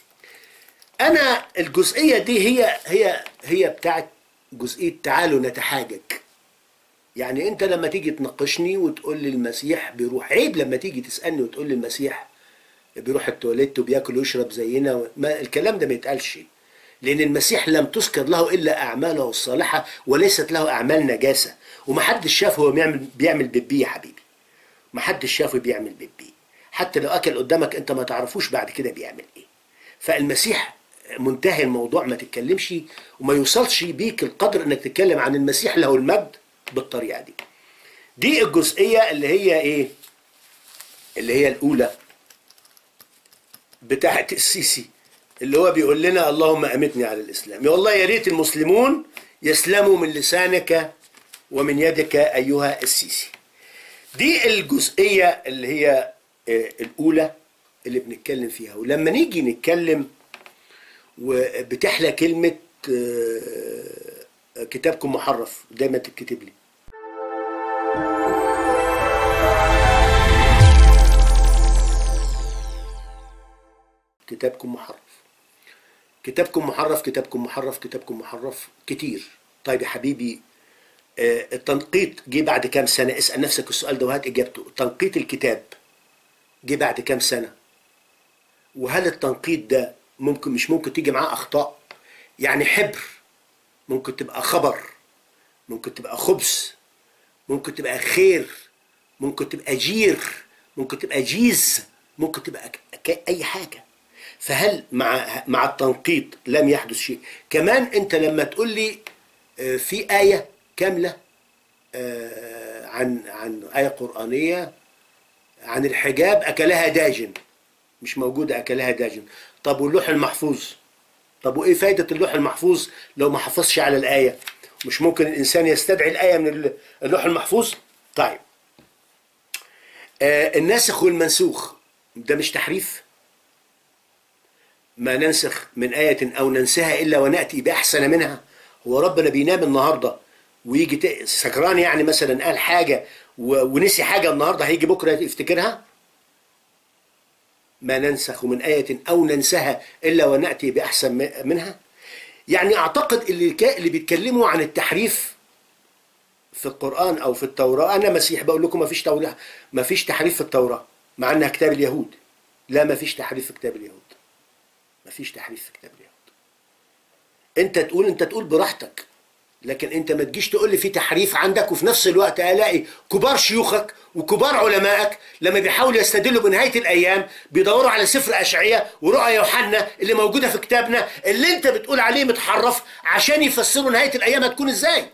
انا الجزئيه دي هي هي هي بتاعت جزئيه تعالوا نتحاجج يعني انت لما تيجي تناقشني وتقول لي المسيح بيروح عيب لما تيجي تسالني وتقول لي المسيح بيروح التواليت وبياكل ويشرب زينا ما الكلام ده ما يتقالش لان المسيح لم تذكر له الا اعماله الصالحه وليست له اعمال نجاسه ومحدش شافه هو بيعمل بيعمل بيبي يا حبيبي محدش شافه بيعمل بيبي حتى لو اكل قدامك انت ما تعرفوش بعد كده بيعمل ايه فالمسيح منتهي الموضوع ما تتكلمش وما يوصلش بيك القدر انك تتكلم عن المسيح له المجد بالطريقه دي دي الجزئيه اللي هي ايه اللي هي الاولى بتاعه السيسي اللي هو بيقول لنا اللهم امتني على الاسلام يا والله يا ريت المسلمون يسلموا من لسانك ومن يدك ايها السيسي دي الجزئيه اللي هي الاولى اللي بنتكلم فيها ولما نيجي نتكلم وبتحلى كلمة كتابكم محرف دايما تتكتب لي كتابكم محرف كتابكم محرف كتابكم محرف كتابكم محرف كتير طيب يا حبيبي آه، التنقيط جه بعد كام سنة اسأل نفسك السؤال ده وهات إجابته تنقيط الكتاب جه بعد كام سنة وهل التنقيط ده ممكن مش ممكن تيجي معاه أخطاء يعني حبر ممكن تبقى خبر ممكن تبقى خبز ممكن تبقى خير ممكن تبقى جير ممكن تبقى جيز ممكن تبقى ك- ك- أي حاجة فهل مع مع التنقيط لم يحدث شيء كمان انت لما تقول لي آه، في آية كاملة آه، عن عن آية قرآنية عن الحجاب أكلها داجن مش موجودة أكلها داجن طب واللوح المحفوظ طب وإيه فايدة اللوح المحفوظ لو ما حافظش على الآية مش ممكن الإنسان يستدعي الآية من اللوح المحفوظ طيب آه، الناسخ والمنسوخ ده مش تحريف ما ننسخ من آية أو ننسها إلا ونأتي بأحسن منها هو ربنا بينام النهاردة ويجي ت- سكران يعني مثلا قال حاجة و- ونسي حاجة النهاردة هيجي بكرة يفتكرها ما ننسخ من آية أو ننسها إلا ونأتي بأحسن م- منها يعني أعتقد اللي كا- اللي بيتكلموا عن التحريف في القرآن أو في التوراة أنا مسيح بقول لكم ما فيش توراة ما فيش تحريف في التوراة مع أنها كتاب اليهود لا ما فيش تحريف في كتاب اليهود ما فيش تحريف في كتاب اليهود انت تقول انت تقول براحتك لكن انت ما تجيش تقول لي في تحريف عندك وفي نفس الوقت الاقي كبار شيوخك وكبار علمائك لما بيحاولوا يستدلوا بنهايه الايام بيدوروا على سفر اشعياء ورؤى يوحنا اللي موجوده في كتابنا اللي انت بتقول عليه متحرف عشان يفسروا نهايه الايام هتكون ازاي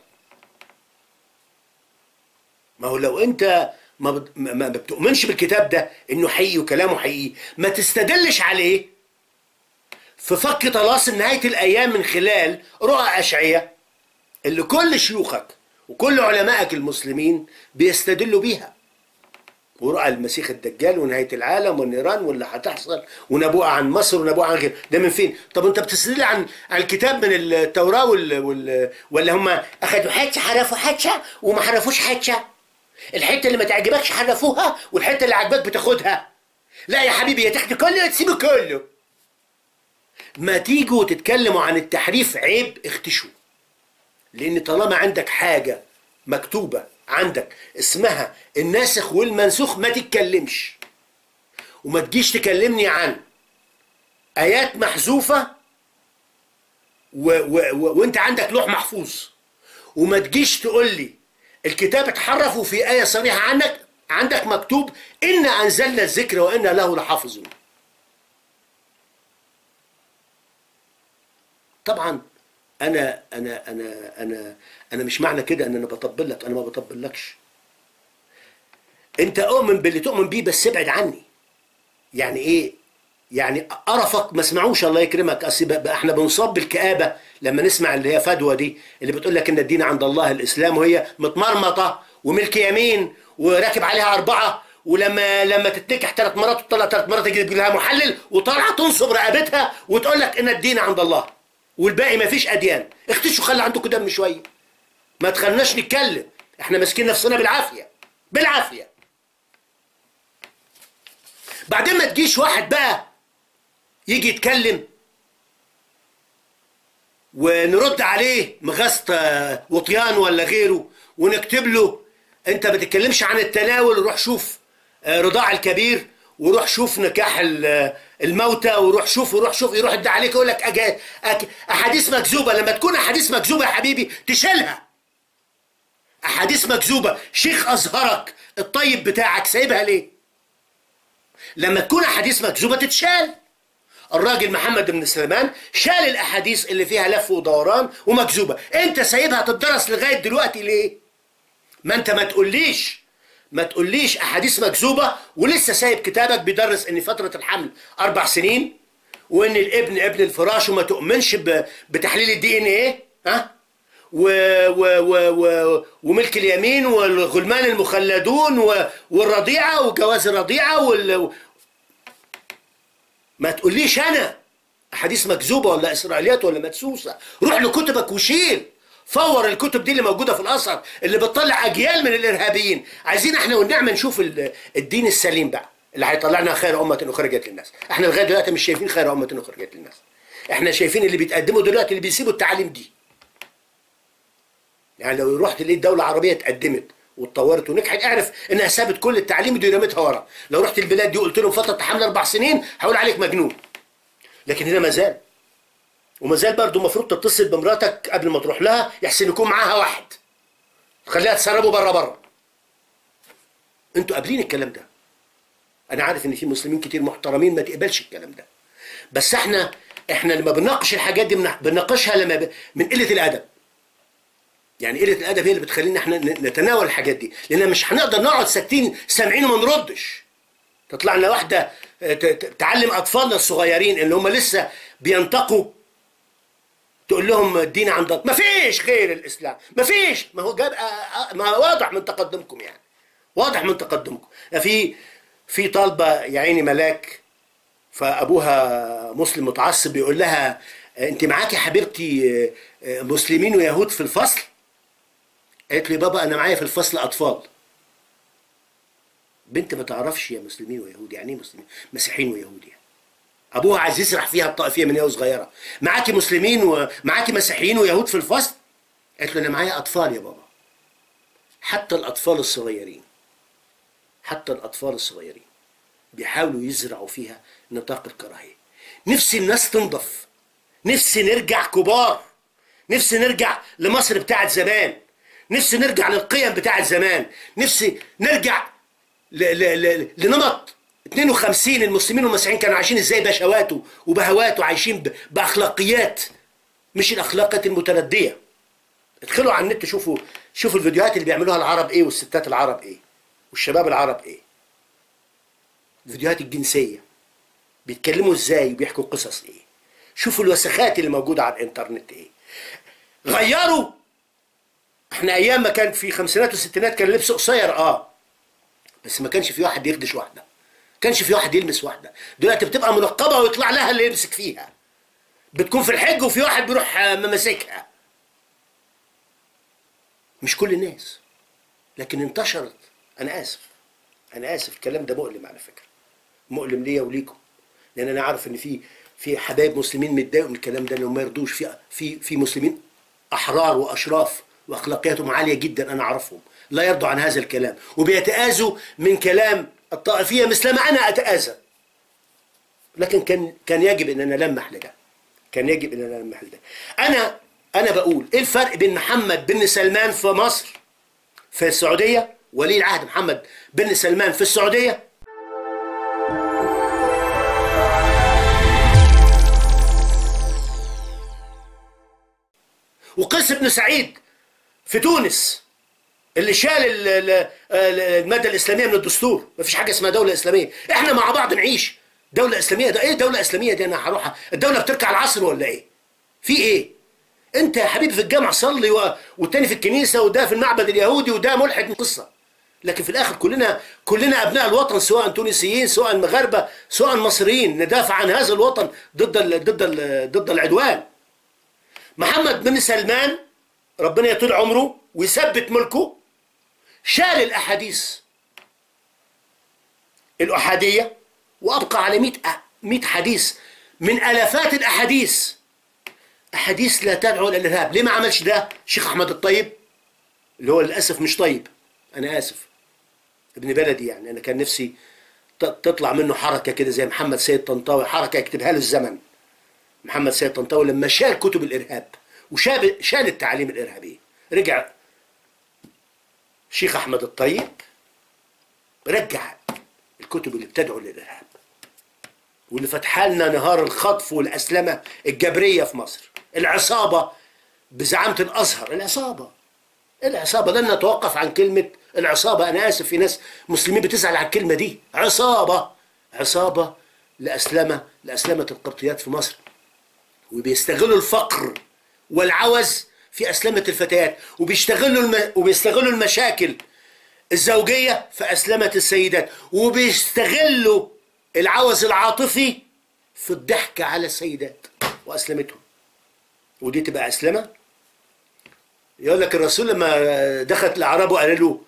ما هو لو انت ما بت- ما ما بتؤمنش بالكتاب ده انه حقيقي وكلامه حقيقي ما تستدلش عليه في فك طلاسم نهاية الأيام من خلال رؤى أشعية اللي كل شيوخك وكل علمائك المسلمين بيستدلوا بيها ورؤى المسيح الدجال ونهاية العالم والنيران واللي هتحصل ونبوءة عن مصر ونبوءة عن غير ده من فين؟ طب انت بتستدل عن عن الكتاب من التوراة وال... وال... ولا هم أخدوا حتة حرفوا حتة وما حرفوش حتة الحتة اللي ما تعجبكش حرفوها والحتة اللي عجبك بتاخدها لا يا حبيبي يا تاخد كله يا تسيب كله ما تيجوا تتكلموا عن التحريف عيب اختشوا لان طالما عندك حاجة مكتوبة عندك اسمها الناسخ والمنسوخ ما تتكلمش وما تجيش تكلمني عن آيات محذوفة و و و وانت عندك لوح محفوظ وما تجيش تقول لي الكتاب اتحرف وفي آية صريحة عنك عندك مكتوب إن أنزلنا الذكر وإنا له لحافظون طبعا انا انا انا انا انا مش معنى كده ان انا بطبل لك انا ما بطبلكش انت اؤمن باللي تؤمن بيه بس ابعد عني يعني ايه يعني قرفك ما اسمعوش الله يكرمك اصل بقى احنا بنصاب بالكآبه لما نسمع اللي هي فدوى دي اللي بتقول لك ان الدين عند الله الاسلام وهي متمرمطه وملك يمين وراكب عليها اربعه ولما لما تتنكح ثلاث مرات وتطلع ثلاث مرات تجيب لها محلل وطالعه تنصب رقبتها وتقول لك ان الدين عند الله والباقي ما فيش اديان اختشوا خلي عندكم دم شويه ما تخلناش نتكلم احنا ماسكين نفسنا بالعافيه بالعافيه بعدين ما تجيش واحد بقى يجي يتكلم ونرد عليه مغاسطة وطيان ولا غيره ونكتب له انت ما تتكلمش عن التناول روح شوف آه، رضاع الكبير وروح شوف نكاح ال- الموتى وروح شوف وروح شوف يروح يدعي عليك يقول لك أجا- أك- احاديث مكذوبه لما تكون احاديث مكذوبه يا حبيبي تشيلها احاديث مكذوبه شيخ ازهرك الطيب بتاعك سايبها ليه لما تكون احاديث مكذوبه تتشال الراجل محمد بن سليمان شال الاحاديث اللي فيها لف ودوران ومكذوبه انت سايبها تدرس لغايه دلوقتي ليه ما انت ما تقوليش ما تقوليش احاديث مكذوبه ولسه سايب كتابك بيدرس ان فتره الحمل اربع سنين وان الابن ابن الفراش وما تؤمنش ب- بتحليل الدي ان ايه ها و و و و وملك اليمين والغلمان المخلدون و والرضيعه وجواز الرضيعه وال ما تقوليش انا احاديث مكذوبه ولا اسرائيليات ولا مدسوسه روح لكتبك وشيل فور الكتب دي اللي موجوده في الازهر اللي بتطلع اجيال من الارهابيين عايزين احنا والنعمه نشوف ال- الدين السليم بقى اللي هيطلعنا خير امه اخرجت للناس احنا لغايه دلوقتي مش شايفين خير امه اخرجت للناس احنا شايفين اللي بيتقدموا دلوقتي اللي بيسيبوا التعاليم دي يعني لو رحت لقيت دوله عربيه اتقدمت واتطورت ونجحت اعرف انها سابت كل التعليم ودي رمتها ورا لو رحت البلاد دي وقلت لهم فتره تحمل اربع سنين هقول عليك مجنون لكن هنا ما زال وما زال برضه المفروض تتصل بمراتك قبل ما تروح لها يحسن يكون معاها واحد خليها تسربه بره بره انتوا قابلين الكلام ده انا عارف ان في مسلمين كتير محترمين ما تقبلش الكلام ده بس احنا احنا لما بنناقش الحاجات دي بنح- بنناقشها لما ب... من قله الادب يعني قله الادب هي اللي بتخلينا احنا ن- نتناول الحاجات دي لان مش هنقدر نقعد ساكتين سامعين وما نردش تطلع لنا واحده اه، ت- ت- تعلم اطفالنا الصغيرين اللي هم لسه بينتقوا تقول لهم الدين عند الله ما فيش غير الاسلام ما فيش ما هو جاب اه، اه، ما هو واضح من تقدمكم يعني واضح من تقدمكم في في طالبه يا عيني ملاك فابوها مسلم متعصب بيقول لها انت معاكي حبيبتي اه، اه، مسلمين ويهود في الفصل قالت لي بابا انا معايا في الفصل اطفال بنت ما تعرفش يا مسلمين ويهود يعني ايه مسلمين مسيحيين ويهود يعني ابوها عايز يسرح فيها الطائفيه من هي وصغيره معاكي مسلمين ومعاكي مسيحيين ويهود في الفصل قالت له انا معايا اطفال يا بابا حتى الاطفال الصغيرين حتى الاطفال الصغيرين بيحاولوا يزرعوا فيها نطاق الكراهيه نفسي الناس تنضف نفسي نرجع كبار نفسي نرجع لمصر بتاعت زمان نفسي نرجع للقيم بتاعت زمان نفسي نرجع ل ل ل لنمط 52 المسلمين والمسيحيين كانوا عايشين ازاي بشهوات وبهوات وعايشين ب- باخلاقيات مش الاخلاقات المترديه ادخلوا على النت شوفوا شوفوا الفيديوهات اللي بيعملوها العرب ايه والستات العرب ايه والشباب العرب ايه الفيديوهات الجنسيه بيتكلموا ازاي وبيحكوا قصص ايه شوفوا الوسخات اللي موجوده على الانترنت ايه غيروا احنا ايام ما كان في خمسينات وستينات كان اللبس قصير اه بس ما كانش في واحد يخدش واحده كانش في واحد يلمس واحده دلوقتي بتبقى منقبه ويطلع لها اللي يمسك فيها بتكون في الحج وفي واحد بيروح آه، ممسكها مش كل الناس لكن انتشرت انا اسف انا اسف الكلام ده مؤلم على فكره مؤلم ليا وليكم لان انا عارف ان في في حبايب مسلمين متضايقوا من الكلام ده انهم ما يرضوش في في في مسلمين احرار واشراف واخلاقياتهم عاليه جدا انا اعرفهم لا يرضوا عن هذا الكلام وبيتآذوا من كلام الطائفيه مثلما انا اتآذى لكن كان كان يجب ان انا المح لده كان يجب ان انا المح لده انا انا بقول ايه الفرق بين محمد بن سلمان في مصر في السعوديه ولي العهد محمد بن سلمان في السعوديه وقيس بن سعيد في تونس اللي شال ال- ال- ال- الماده الاسلاميه من الدستور مفيش حاجه اسمها دوله اسلاميه احنا مع بعض نعيش دوله اسلاميه ده ايه دوله اسلاميه دي انا هروح الدوله بتركع العصر ولا ايه في ايه انت يا حبيبي في الجامع صلي و... والتاني في الكنيسه وده في المعبد اليهودي وده ملحد من قصه لكن في الاخر كلنا كلنا ابناء الوطن سواء تونسيين سواء مغاربه سواء مصريين ندافع عن هذا الوطن ضد ال... ضد ال... ضد العدوان محمد بن سلمان ربنا يطول عمره ويثبت ملكه شال الاحاديث الاحاديه وابقى على 100 100 حديث من الافات الاحاديث احاديث لا تدعو الى الارهاب ليه ما عملش ده شيخ احمد الطيب اللي هو للاسف مش طيب انا اسف ابن بلدي يعني انا كان نفسي ت- تطلع منه حركه كده زي محمد سيد طنطاوي حركه يكتبها له الزمن محمد سيد طنطاوي لما شال كتب الارهاب وشال شال التعاليم الارهابيه رجع شيخ احمد الطيب رجع الكتب اللي بتدعو للارهاب واللي فتح لنا نهار الخطف والاسلمه الجبريه في مصر العصابه بزعامه الازهر العصابه العصابه لن نتوقف عن كلمه العصابه انا اسف في ناس مسلمين بتزعل على الكلمه دي عصابه عصابه لاسلمه لاسلمه القبطيات في مصر وبيستغلوا الفقر والعوز في أسلمة الفتيات وبيستغلوا الم... وبيستغلوا المشاكل الزوجية في أسلمة السيدات وبيستغلوا العوز العاطفي في الضحك على السيدات وأسلمتهم ودي تبقى أسلمة يقول لك الرسول لما دخلت الأعراب وقال له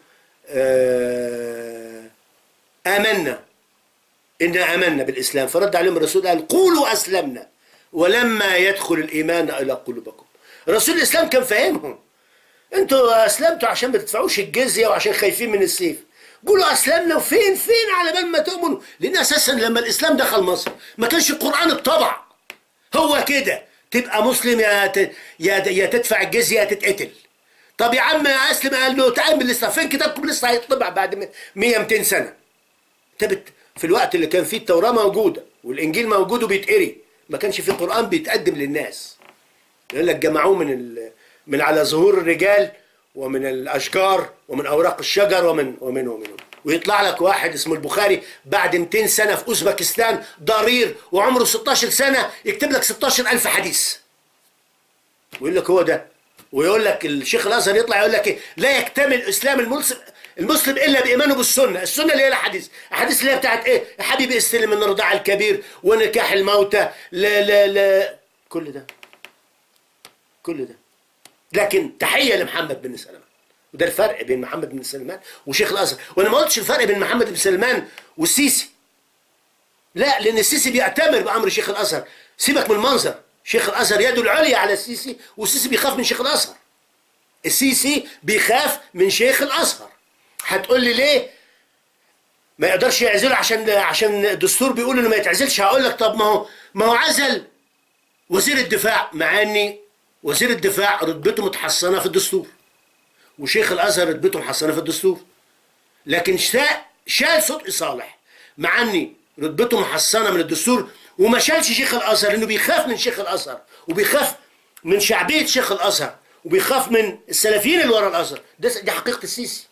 آه، آمنا إنا آمنا بالإسلام فرد عليهم الرسول قال قولوا أسلمنا ولما يدخل الإيمان إلى قلوبكم رسول الإسلام كان فاهمهم انتوا اسلمتوا عشان ما تدفعوش الجزيه وعشان خايفين من السيف قولوا اسلمنا وفين فين على بال ما تؤمنوا لان اساسا لما الاسلام دخل مصر ما كانش القران اتطبع هو كده تبقى مسلم يا ت... يا يا تدفع الجزيه يا تتقتل طب يا عم اسلم قال له تعال من لسه فين كتابكم لسه هيطبع بعد 100 200 سنه تبت في الوقت اللي كان فيه التوراه موجوده والانجيل موجود وبيتقري ما كانش فيه قران بيتقدم للناس يقول لك جمعوه من ال... من على ظهور الرجال ومن الاشجار ومن اوراق الشجر ومن ومن ومن ويطلع لك واحد اسمه البخاري بعد 200 سنه في اوزبكستان ضرير وعمره 16 سنه يكتب لك 16000 حديث ويقول لك هو ده ويقول لك الشيخ الازهر يطلع يقول لك ايه لا يكتمل اسلام المسلم المسلم الا بايمانه بالسنه، السنه اللي هي الاحاديث، الاحاديث اللي هي بتاعت ايه؟ يا حبيبي استلم من الرضاع الكبير ونكاح الموتى لا لا لا كل ده كل ده لكن تحيه لمحمد بن سلمان وده الفرق بين محمد بن سلمان وشيخ الازهر وانا ما قلتش الفرق بين محمد بن سلمان والسيسي لا لان السيسي بيأتمر بامر شيخ الازهر سيبك من المنظر شيخ الازهر يده العليا على السيسي والسيسي بيخاف من شيخ الازهر السيسي بيخاف من شيخ الازهر هتقول لي ليه ما يقدرش يعزله عشان عشان الدستور بيقول انه ما يتعزلش هقول لك طب ما هو ما هو عزل وزير الدفاع مع اني وزير الدفاع رتبته متحصنه في الدستور وشيخ الازهر رتبته محصنه في الدستور لكن شاء شال صدقي صالح مع اني رتبته محصنه من الدستور وما شالش شيخ الازهر لانه بيخاف من شيخ الازهر وبيخاف من شعبيه شيخ الازهر وبيخاف من السلفيين اللي ورا الازهر ده دي حقيقه السيسي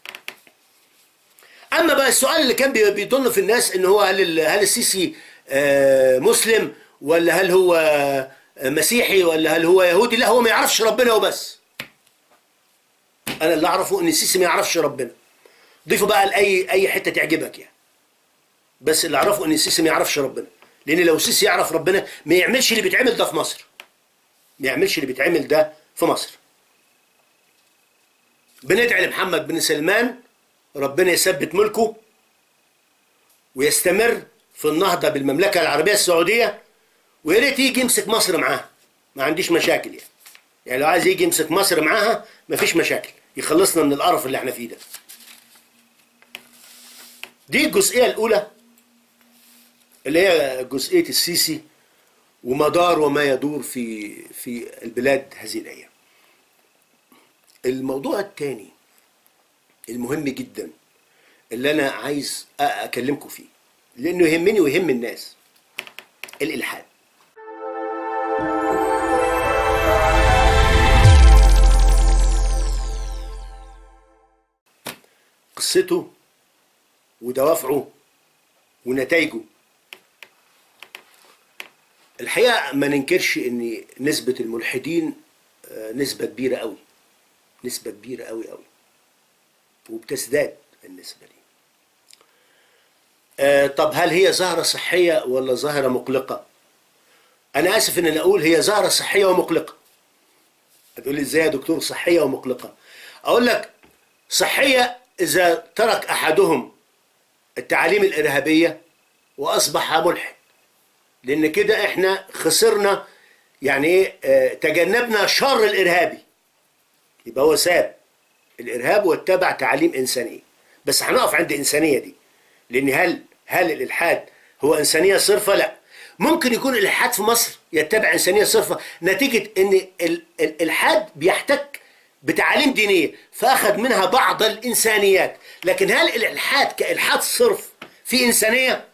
اما بقى السؤال اللي كان بي- بيضل في الناس ان هو هل ال- هل السيسي آه، مسلم ولا هل هو آه، مسيحي ولا هل هو يهودي لا هو ما يعرفش ربنا وبس انا اللي اعرفه ان السيسي ما يعرفش ربنا ضيفوا بقى لاي اي حته تعجبك يعني بس اللي اعرفه ان السيسي ما يعرفش ربنا لان لو السيسي يعرف ربنا ما يعملش اللي بيتعمل ده في مصر ما يعملش اللي بيتعمل ده في مصر بندعي لمحمد بن سلمان ربنا يثبت ملكه ويستمر في النهضة بالمملكة العربية السعودية ويا ريت يجي يمسك مصر معاها ما عنديش مشاكل يعني يعني لو عايز يجي يمسك مصر معاها مفيش مشاكل يخلصنا من القرف اللي احنا فيه ده دي الجزئية الأولى اللي هي جزئية السيسي ومدار وما يدور في في البلاد هذه الأيام الموضوع الثاني المهم جدا اللي انا عايز أ- اكلمكم فيه لانه يهمني ويهم الناس الالحاد قصته ودوافعه ونتائجه الحقيقه ما ننكرش ان نسبه الملحدين آه، نسبه كبيره قوي نسبه كبيره قوي قوي وبتزداد النسبة دي آه طب هل هي ظاهرة صحية ولا ظاهرة مقلقة أنا آسف إن أنا أقول هي ظاهرة صحية ومقلقة هتقول لي إزاي يا دكتور صحية ومقلقة أقول لك صحية إذا ترك أحدهم التعاليم الإرهابية وأصبح ملحد لأن كده إحنا خسرنا يعني إيه آه تجنبنا شر الإرهابي يبقى هو ساب الارهاب واتبع تعاليم انسانيه بس هنقف عند انسانيه دي لان هل هل الالحاد هو انسانيه صرفه لا ممكن يكون الالحاد في مصر يتبع انسانيه صرفه نتيجه ان ال- ال- الالحاد بيحتك بتعاليم دينيه فاخذ منها بعض الانسانيات لكن هل الالحاد كالحاد صرف في انسانيه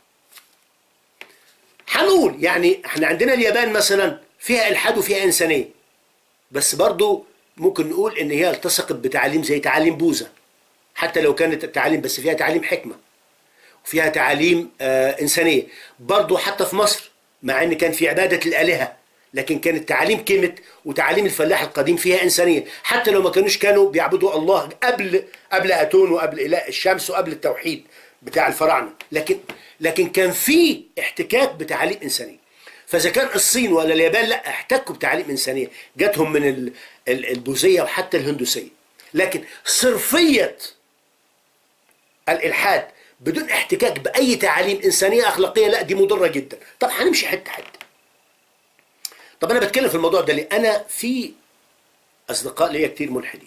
هنقول يعني احنا عندنا اليابان مثلا فيها الحاد وفيها انسانيه بس برضو ممكن نقول ان هي التصقت بتعاليم زي تعاليم بوذا حتى لو كانت التعاليم بس فيها تعاليم حكمه وفيها تعاليم آه انسانيه برضو حتى في مصر مع ان كان في عباده الالهه لكن كانت تعاليم كلمه وتعاليم الفلاح القديم فيها انسانيه حتى لو ما كانوش كانوا بيعبدوا الله قبل قبل اتون وقبل اله الشمس وقبل التوحيد بتاع الفراعنه لكن لكن كان في احتكاك بتعاليم انسانيه فاذا كان الصين ولا اليابان لا احتكوا بتعاليم انسانيه جاتهم من ال- ال- البوذيه وحتى الهندوسيه لكن صرفيه الالحاد بدون احتكاك باي تعاليم انسانيه اخلاقيه لا دي مضره جدا طب هنمشي حته حته طب انا بتكلم في الموضوع ده ليه انا في اصدقاء ليا كتير ملحدين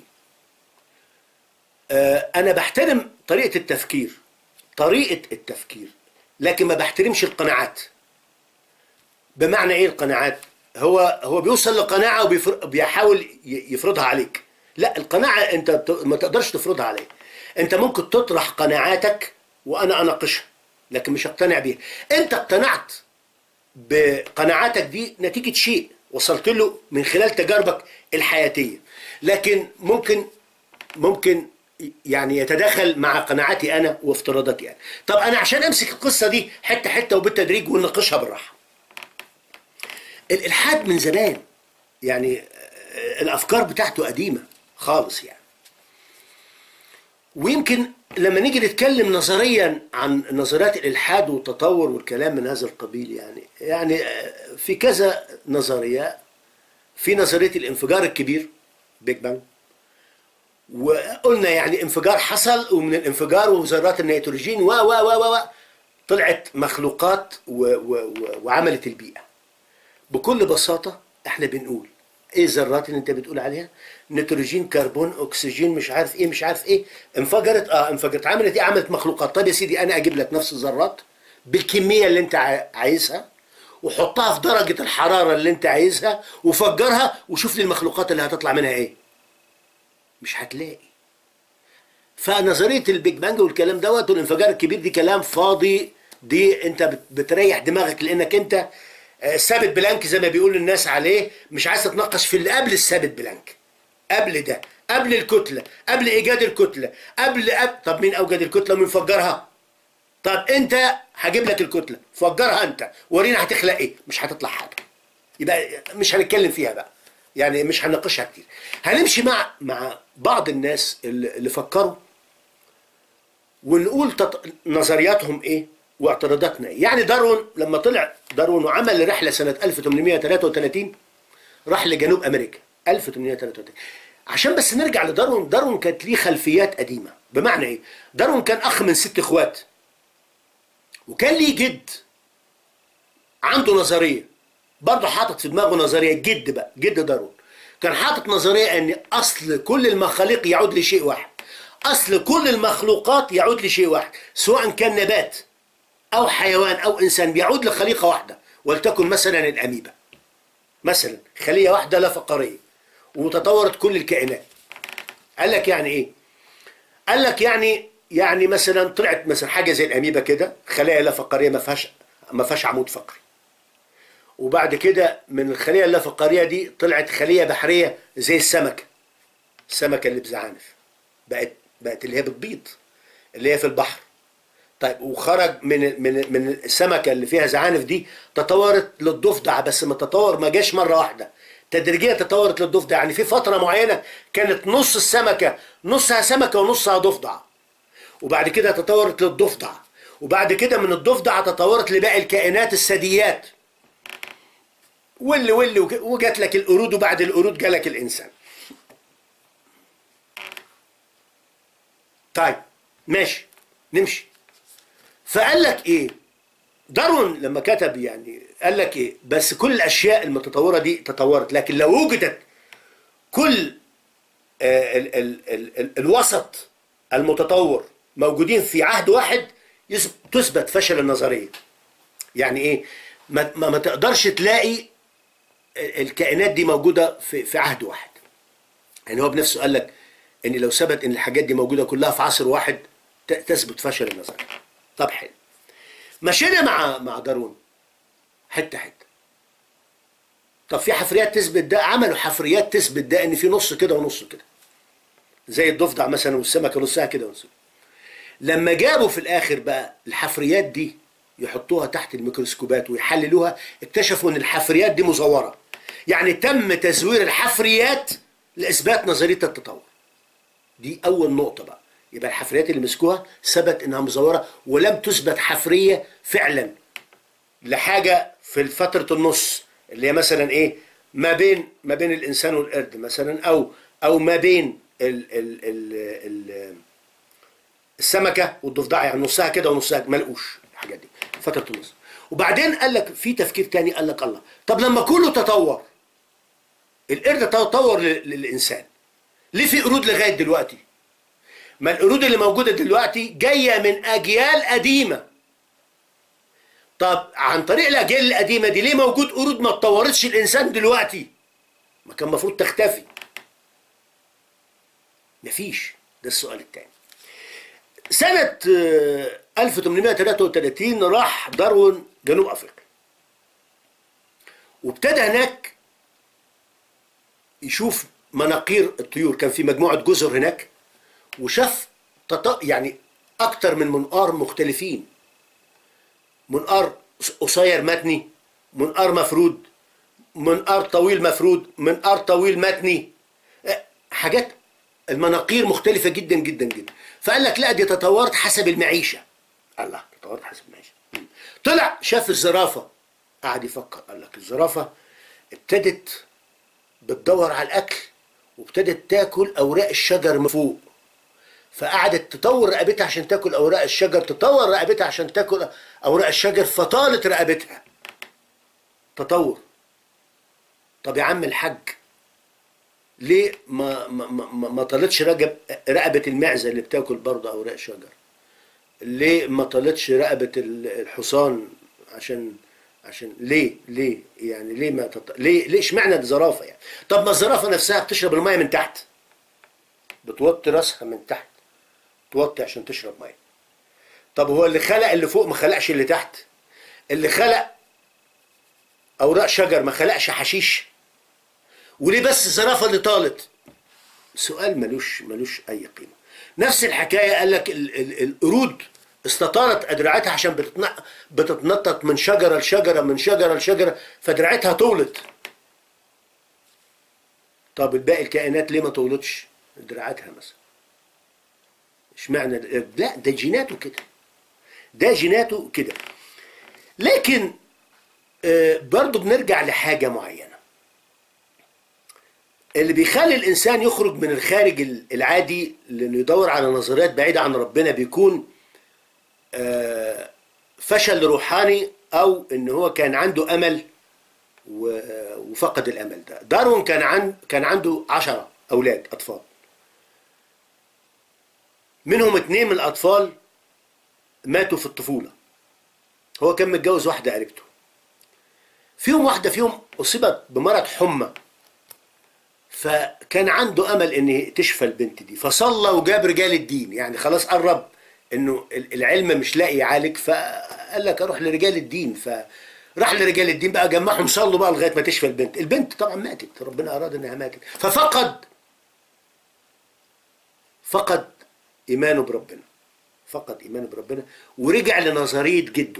آه، انا بحترم طريقه التفكير طريقه التفكير لكن ما بحترمش القناعات بمعنى ايه القناعات هو هو بيوصل لقناعه وبيحاول يفرضها عليك لا القناعه انت بت- ما تقدرش تفرضها عليا انت ممكن تطرح قناعاتك وانا اناقشها لكن مش هقتنع بيها انت اقتنعت بقناعاتك دي نتيجة شيء وصلت له من خلال تجاربك الحياتية لكن ممكن ممكن يعني يتداخل مع قناعاتي أنا وافتراضاتي أنا طب أنا عشان أمسك القصة دي حتة حتة وبالتدريج ونناقشها بالراحة الإلحاد من زمان يعني آه، الأفكار بتاعته قديمة خالص يعني ويمكن لما نيجي نتكلم نظريا عن نظريات الالحاد والتطور والكلام من هذا القبيل يعني يعني آه، في كذا نظريه في نظريه الانفجار الكبير بيج بانج وقلنا يعني انفجار حصل ومن الانفجار وذرات النيتروجين و و و و و طلعت مخلوقات و و و وعملت البيئه بكل بساطه احنا بنقول ايه الذرات اللي انت بتقول عليها نيتروجين كربون اكسجين مش عارف ايه مش عارف ايه انفجرت اه انفجرت عملت ايه عملت مخلوقات طيب يا سيدي انا اجيب لك نفس الذرات بالكميه اللي انت عا- عايزها وحطها في درجه الحراره اللي انت عايزها وفجرها وشوف لي المخلوقات اللي هتطلع منها ايه مش هتلاقي فنظريه البيج بانج والكلام دوت والانفجار الكبير دي كلام فاضي دي انت بت- بتريح دماغك لانك انت آه، ثابت بلانك زي ما بيقول الناس عليه مش عايز تتناقش في اللي قبل الثابت بلانك قبل ده قبل الكتله قبل ايجاد الكتله قبل أب... طب مين اوجد الكتله ومين فجرها طب انت هجيب لك الكتله فجرها انت ورينا هتخلق ايه مش هتطلع حاجه يبقى مش هنتكلم فيها بقى يعني مش هنناقشها كتير هنمشي مع مع بعض الناس اللي اللي فكروا ونقول تط... نظرياتهم ايه واعتراضاتنا ايه يعني داروين لما طلع داروين وعمل رحله سنه 1833 راح لجنوب امريكا 1833 عشان بس نرجع لداروين داروين كانت ليه خلفيات قديمه بمعنى ايه داروين كان اخ من ست اخوات وكان ليه جد عنده نظريه برضه حاطط في دماغه نظريه جد بقى جد داروين كان حاطط نظريه ان اصل كل المخاليق يعود لشيء واحد اصل كل المخلوقات يعود لشيء واحد سواء كان نبات او حيوان او انسان بيعود لخليقه واحده ولتكن مثلا الاميبا مثلا خليه واحده لا فقاريه وتطورت كل الكائنات قال لك يعني ايه قال لك يعني يعني مثلا طلعت مثلا حاجه زي الاميبا كده خلايا لا فقاريه ما فيهاش ما فيهاش عمود فقري وبعد كده من الخليه اللا فقاريه دي طلعت خليه بحريه زي السمكه السمكه اللي بزعانف بقت بقت اللي هي بتبيض اللي هي في البحر طيب وخرج من من من السمكه اللي فيها زعانف دي تطورت للضفدع بس ما تطور ما جاش مره واحده تدريجيا تطورت للضفدع يعني في فتره معينه كانت نص السمكه نصها سمكه ونصها ضفدع وبعد كده تطورت للضفدع وبعد كده من الضفدع تطورت لباقي الكائنات الثدييات واللي واللي وج- وجات لك القرود وبعد القرود جالك الانسان طيب ماشي نمشي فقال لك ايه داروين لما كتب يعني قال لك ايه بس كل الاشياء المتطوره دي تطورت لكن لو وجدت كل آه، ال ال ال ال الوسط المتطور موجودين في عهد واحد يث- تثبت فشل النظريه يعني ايه ما, ما, ما تقدرش تلاقي الكائنات دي موجوده في في عهد واحد يعني هو بنفسه قال لك ان لو ثبت ان الحاجات دي موجوده كلها في عصر واحد ت- تثبت فشل النظريه طب حلو مشينا مع مع داروين حته حته طب في حفريات تثبت ده عملوا حفريات تثبت ده ان في نص كده ونص كده زي الضفدع مثلا والسمكه نصها كده ونص لما جابوا في الاخر بقى الحفريات دي يحطوها تحت الميكروسكوبات ويحللوها اكتشفوا ان الحفريات دي مزوره يعني تم تزوير الحفريات لاثبات نظريه التطور دي اول نقطه بقى يبقى الحفريات اللي مسكوها ثبت انها مزوره ولم تثبت حفريه فعلا لحاجه في فتره النص اللي هي مثلا ايه ما بين ما بين الانسان والقرد مثلا او او ما بين ال ال ال ال السمكه والضفدع يعني نصها كده ونصها ما لقوش الحاجات دي فتره النص وبعدين قال لك في تفكير تاني قال لك الله طب لما كله تطور القرد تطور لل- للانسان ليه في قرود لغايه دلوقتي ما القرود اللي موجوده دلوقتي جايه من اجيال قديمه طب عن طريق الاجيال القديمه دي ليه موجود قرود ما اتطورتش الانسان دلوقتي ما كان المفروض تختفي مفيش ده السؤال الثاني سنة آه، 1833 راح داروين جنوب أفريقيا وابتدى هناك يشوف مناقير الطيور كان في مجموعة جزر هناك وشاف تط... يعني أكتر من منقار مختلفين منقار قصير متني منقار مفرود منقار طويل مفرود منقار طويل متني آه، حاجات المناقير مختلفة جدا جدا جدا فقال لك لا دي تطورت حسب المعيشة الله تطورت حسب المعيشة مم. طلع شاف الزرافة قعد يفكر قال لك الزرافة ابتدت بتدور على الأكل وابتدت تاكل أوراق الشجر من فوق فقعدت تطور رقبتها عشان تاكل أوراق الشجر تطور رقبتها عشان تاكل أوراق الشجر فطالت رقبتها تطور طب يا عم الحاج ليه ما ما ما, ما طالتش رقب رقبه المعزه اللي بتاكل برضه اوراق شجر ليه ما طالتش رقبه ال- الحصان عشان عشان ليه ليه يعني ليه ما تط... ليه ليه اشمعنى الزرافه يعني طب ما الزرافه نفسها بتشرب الميه من تحت بتوطي راسها من تحت توطي عشان تشرب ميه طب هو اللي خلق اللي فوق ما خلقش اللي تحت اللي خلق اوراق شجر ما خلقش حشيش وليه بس الزرافه اللي طالت سؤال ملوش ملوش اي قيمه نفس الحكايه قال لك ال- ال- القرود استطالت ادرعتها عشان بتتن- بتتنطط من شجره لشجره من شجره لشجره فدرعتها طولت طب الباقي الكائنات ليه ما طولتش دراعاتها مثلا اشمعنى ده؟ لا ده جيناته كده ده جيناته كده لكن آه، برضو بنرجع لحاجه معينه اللي بيخلي الانسان يخرج من الخارج العادي لانه يدور على نظريات بعيده عن ربنا بيكون آه، فشل روحاني او ان هو كان عنده امل و- وفقد الامل ده داروين كان عن كان عنده عشرة اولاد اطفال منهم اتنين من الاطفال ماتوا في الطفوله هو كان متجوز واحده قريبته فيهم واحده فيهم اصيبت بمرض حمى فكان عنده امل ان تشفى البنت دي فصلى وجاب رجال الدين يعني خلاص قرب انه ال- العلم مش لاقي يعالج فقال لك اروح لرجال الدين فراح لرجال الدين بقى جمعهم صلوا بقى لغايه ما تشفى البنت البنت طبعا ماتت ربنا اراد انها ماتت ففقد فقد ايمانه بربنا فقد ايمانه بربنا ورجع لنظريه جده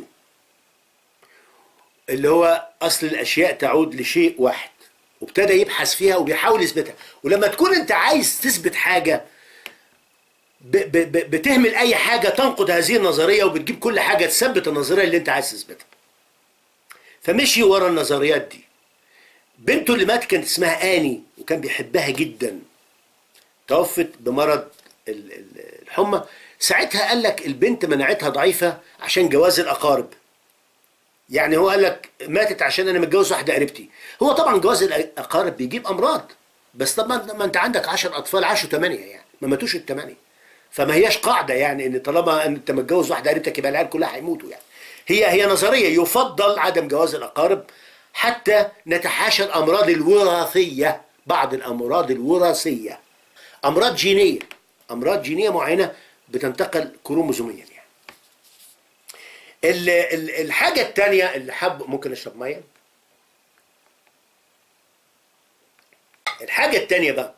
اللي هو اصل الاشياء تعود لشيء واحد وابتدى يبحث فيها وبيحاول يثبتها ولما تكون انت عايز تثبت حاجه ب ب ب بتهمل اي حاجه تنقض هذه النظريه وبتجيب كل حاجه تثبت النظريه اللي انت عايز تثبتها فمشي ورا النظريات دي بنته اللي مات كانت اسمها اني وكان بيحبها جدا توفت بمرض ال- ال- الحمى ساعتها قال لك البنت مناعتها ضعيفه عشان جواز الاقارب يعني هو قال لك ماتت عشان انا متجوز واحده قريبتي هو طبعا جواز الاقارب بيجيب امراض بس طب ما ما انت عندك 10 اطفال عاشوا 8 يعني ما ماتوش الثمانيه فما هياش قاعده يعني ان طالما انت متجوز واحده قريبتك يبقى العيال كلها هيموتوا يعني هي هي نظريه يفضل عدم جواز الاقارب حتى نتحاشى الامراض الوراثيه بعض الامراض الوراثيه امراض جينيه امراض جينيه معينه بتنتقل كروموزوميا يعني ال- ال- الحاجه الثانيه اللي حب ممكن اشرب ميه الحاجه الثانيه بقى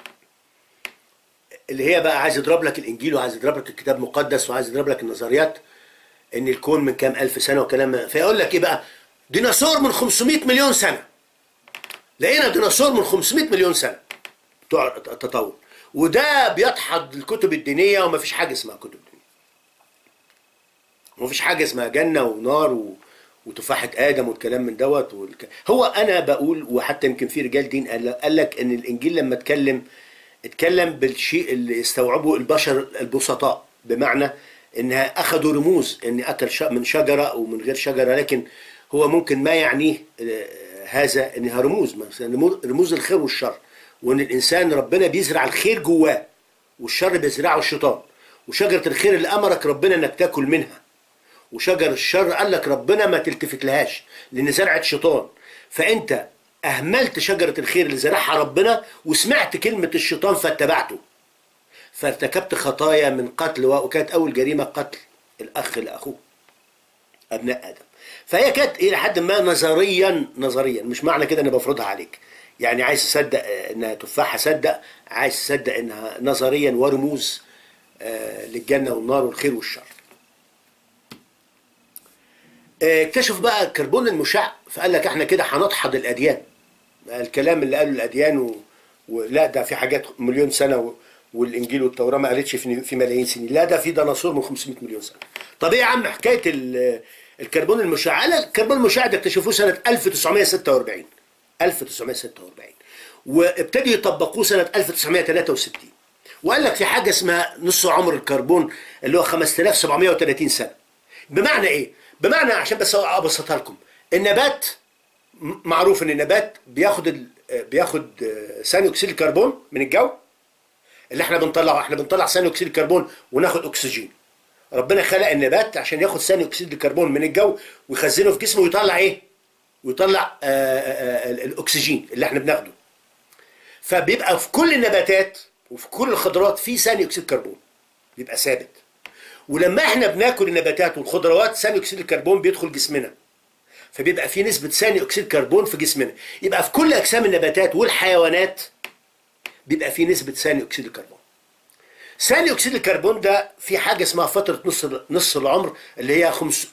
اللي هي بقى عايز يضرب لك الانجيل وعايز يضرب لك الكتاب المقدس وعايز يضرب لك النظريات ان الكون من كام الف سنه وكلام فيقول لك ايه بقى ديناصور من 500 مليون سنه لقينا ديناصور من 500 مليون سنه بتوع التطور وده بيدحض الكتب الدينيه ومفيش حاجه اسمها كتب دينيه ومفيش حاجه اسمها جنه ونار و... وتفاحه ادم والكلام من دوت والك... هو انا بقول وحتى يمكن في رجال دين قال قال لك ان الانجيل لما اتكلم اتكلم بالشيء اللي استوعبه البشر البسطاء بمعنى انها اخذوا رموز ان اكل ش- من شجره او من غير شجره لكن هو ممكن ما يعنيه آه، هذا انها رموز مثلا رمو- رموز الخير والشر وان الانسان ربنا بيزرع الخير جواه والشر بيزرعه الشيطان وشجره الخير اللي امرك ربنا انك تاكل منها وشجر الشر قال لك ربنا ما تلتفت لهاش لان زرعت شيطان فانت اهملت شجره الخير اللي زرعها ربنا وسمعت كلمه الشيطان فاتبعته فارتكبت خطايا من قتل وكانت اول جريمه قتل الاخ لاخوه ابناء ادم فهي كانت الى حد ما نظريا نظريا مش معنى كده انا بفرضها عليك يعني عايز تصدق انها تفاحه صدق عايز تصدق انها نظريا ورموز آه، للجنه والنار والخير والشر آه، اكتشف بقى الكربون المشع فقال لك احنا كده هنضحض الاديان الكلام اللي قاله الاديان و... ولا ده في حاجات مليون سنه و... والانجيل والتوراه ما قالتش في في ملايين سنين لا ده في ديناصور من 500 مليون سنه طب ايه يا عم حكايه ال... الكربون المشع لا الكربون المشع ده اكتشفوه سنه 1946 1946 وابتدوا يطبقوه سنه 1963 وقال لك في حاجه اسمها نص عمر الكربون اللي هو 5730 سنه بمعنى ايه بمعنى عشان بس ابسطها لكم النبات م- معروف ان النبات بياخد ال... بياخد آه، ثاني اكسيد الكربون من الجو اللي احنا بنطلعه احنا بنطلع ثاني اكسيد الكربون وناخد اكسجين ربنا خلق النبات عشان ياخد ثاني اكسيد الكربون من الجو ويخزنه في جسمه ويطلع ايه ويطلع آه، آه، آه، الاكسجين اللي احنا بناخده فبيبقى في كل النباتات وفي كل الخضروات في ثاني اكسيد كربون بيبقى ثابت ولما احنا بناكل النباتات والخضروات ثاني اكسيد الكربون بيدخل جسمنا فبيبقى في نسبة ثاني أكسيد كربون في جسمنا يبقى في كل أجسام النباتات والحيوانات بيبقى في نسبة ثاني أكسيد الكربون ثاني أكسيد الكربون ده في حاجة اسمها فترة نص نص العمر اللي هي خمس-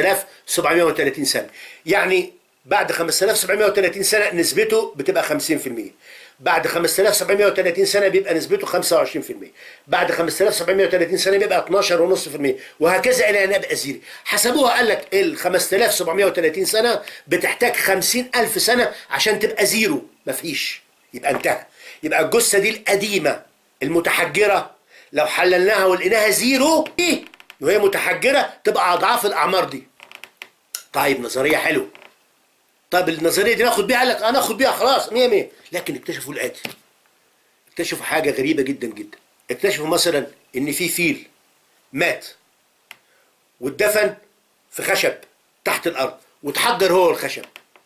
5730 سنة يعني بعد 5730 سنة نسبته بتبقى 50% بعد 5730 سنة بيبقى نسبته 25% بعد 5730 سنة بيبقى 12.5% وهكذا إلى أن يبقى زيرو حسبوها قال لك ال 5730 سنة بتحتاج 50000 سنة عشان تبقى زيرو مفيش يبقى انتهى يبقى الجثة دي القديمة المتحجرة لو حللناها ولقيناها زيرو ايه وهي متحجرة تبقى أضعاف الأعمار دي طيب نظرية حلوة طب النظريه دي ناخد بيها قال لك انا اخد بيها خلاص 100 100 لكن اكتشفوا الاتي اكتشفوا حاجه غريبه جدا جدا اكتشفوا مثلا ان في فيل مات واتدفن في خشب تحت الارض وتحجر هو الخشب